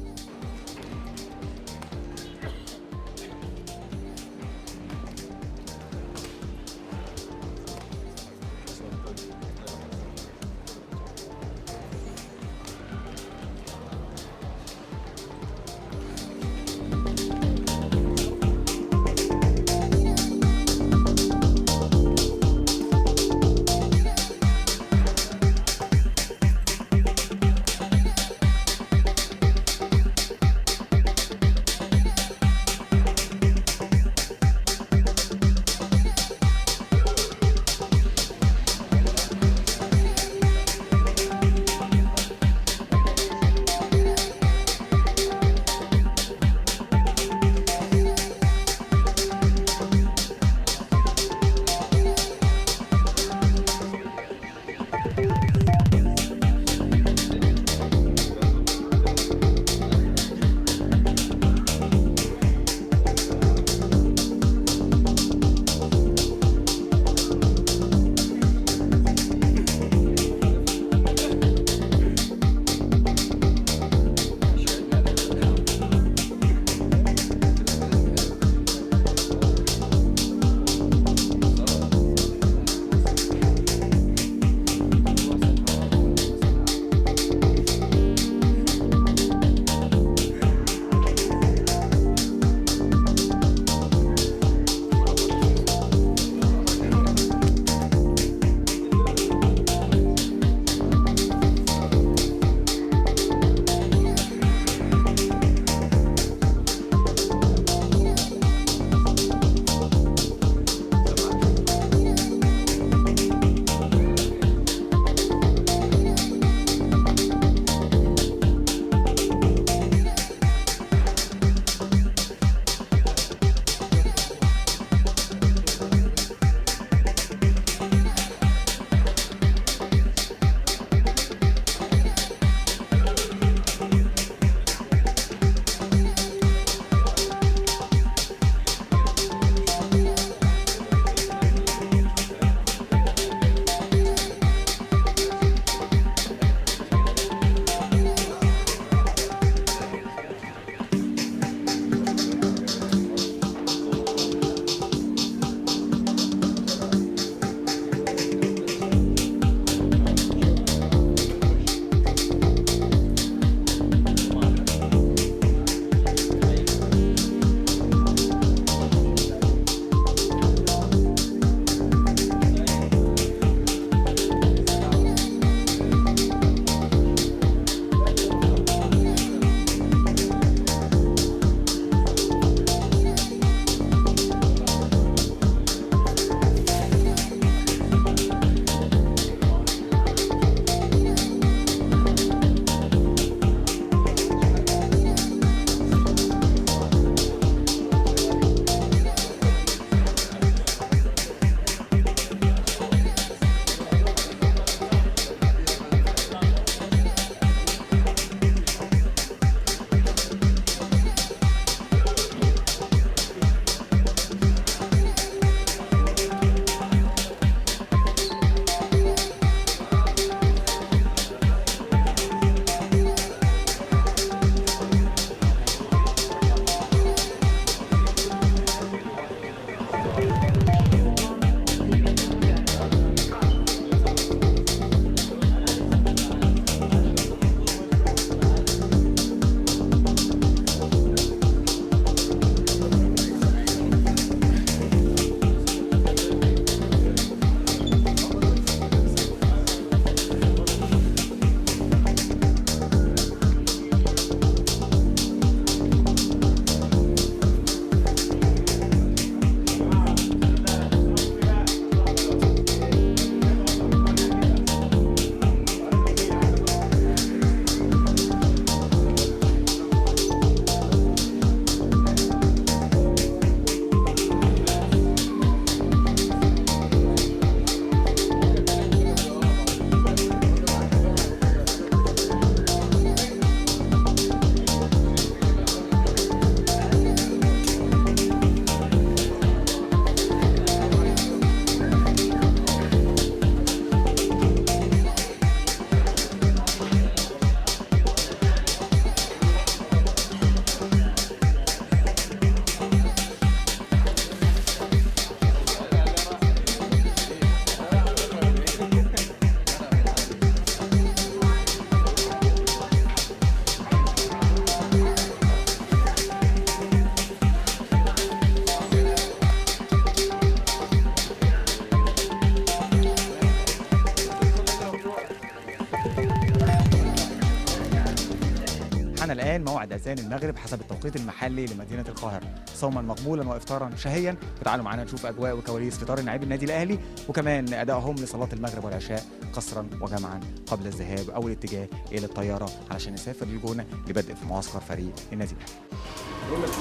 الآن موعد أذان المغرب حسب التوقيت المحلي لمدينة القاهرة صوما مقبولا وإفطارا شهيا وتعالوا معنا نشوف أجواء وكواليس فطار اللاعبي النادي الأهلي وكمان أدائهم لصلاة المغرب والعشاء قصرا وجمعا قبل الذهاب أو الاتجاه إلى الطيارة علشان نسافر للجونة لبدء في معسكر فريق النادي الأهلي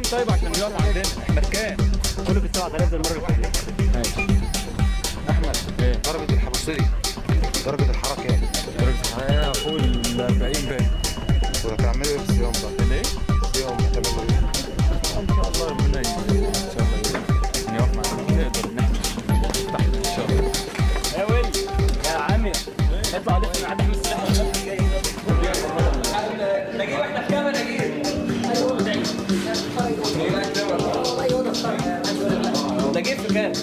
طيب عشان يقف عندنا احنا بكام؟ كله ب 7000 زي المره اللي فاتت احمد درجه الحمصيه درجه الحراره كام؟ درجه الحراره فوق ال 40 باين وهتعملوا ايه في الصيام ده؟ ليه؟ الصيام هتعملوا ايه؟ ان شاء الله ربنا ي- ان شاء الله ي- نقف معانا نقدر ان احنا نفتح ان شاء الله يا ويلي يا عمي اطلع لف من عند السلاح نجيب احنا في كام نجيب نجيب في كام؟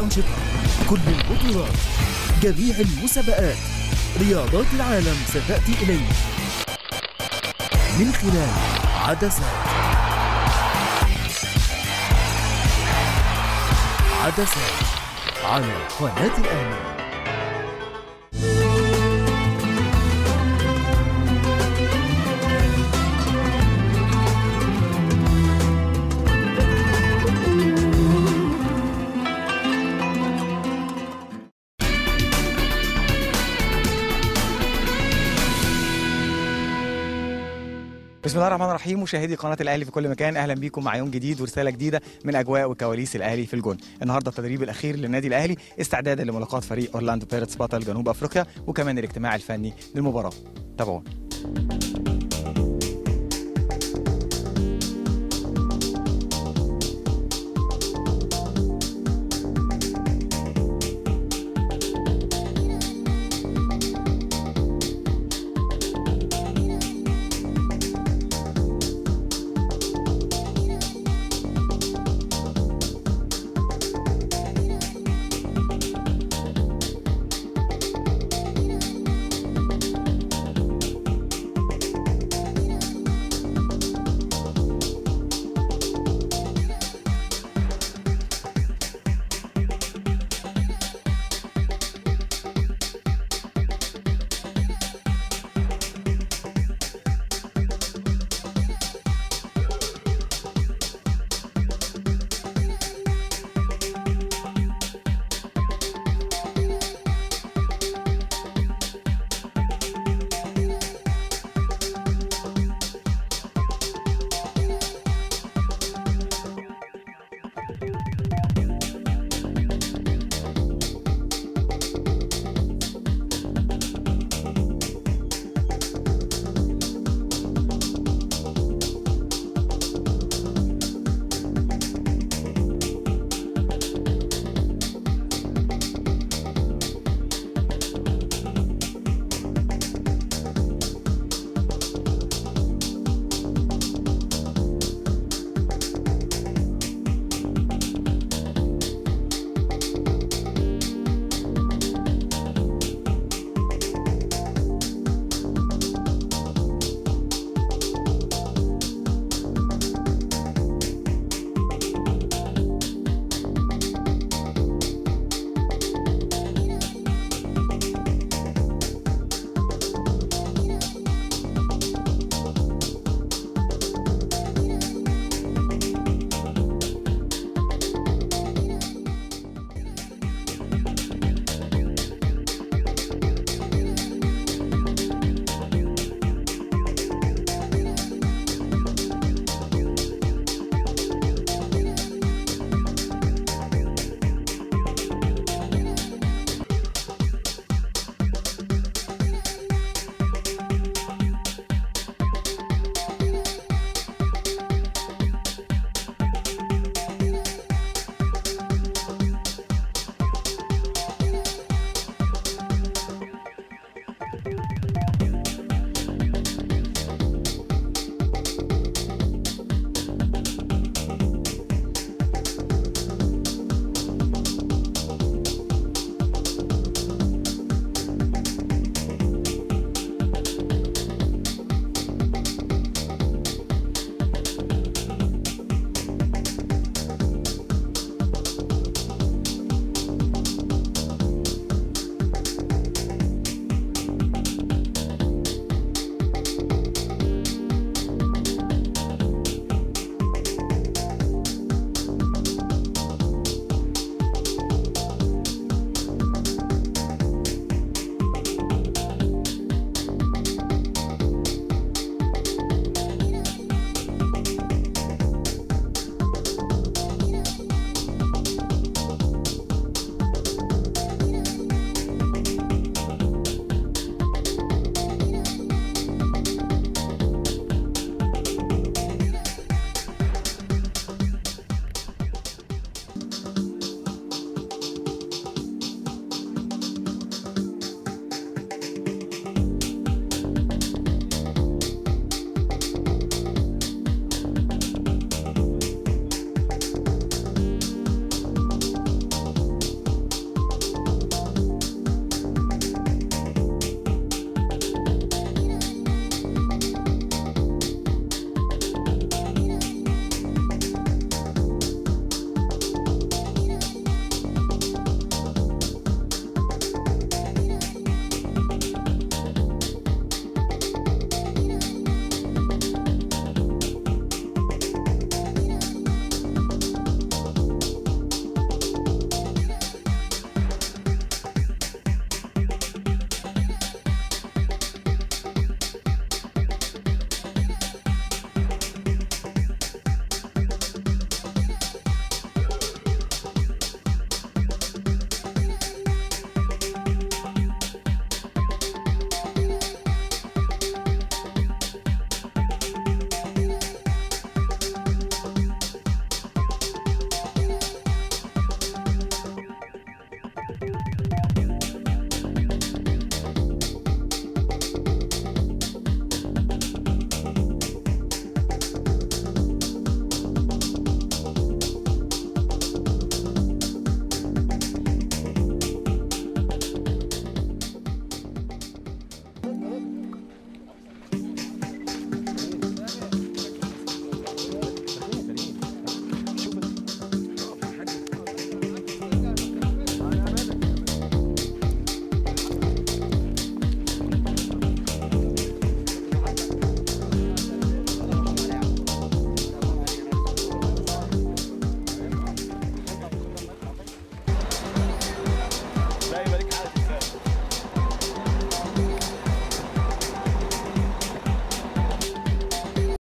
الأنشطة كل البطولات جميع المسابقات رياضات العالم ستأتي إليك من خلال عدسات عدسات على قناة الأهلي بسم الله الرحمن الرحيم مشاهدي قناه الاهلي في كل مكان اهلا بيكم مع يوم جديد ورساله جديده من اجواء وكواليس الاهلي في الجون النهارده التدريب الاخير للنادي الاهلي استعدادا لملاقاه فريق اورلاندو بيرتس بطل جنوب افريقيا وكمان الاجتماع الفني للمباراه تابعونا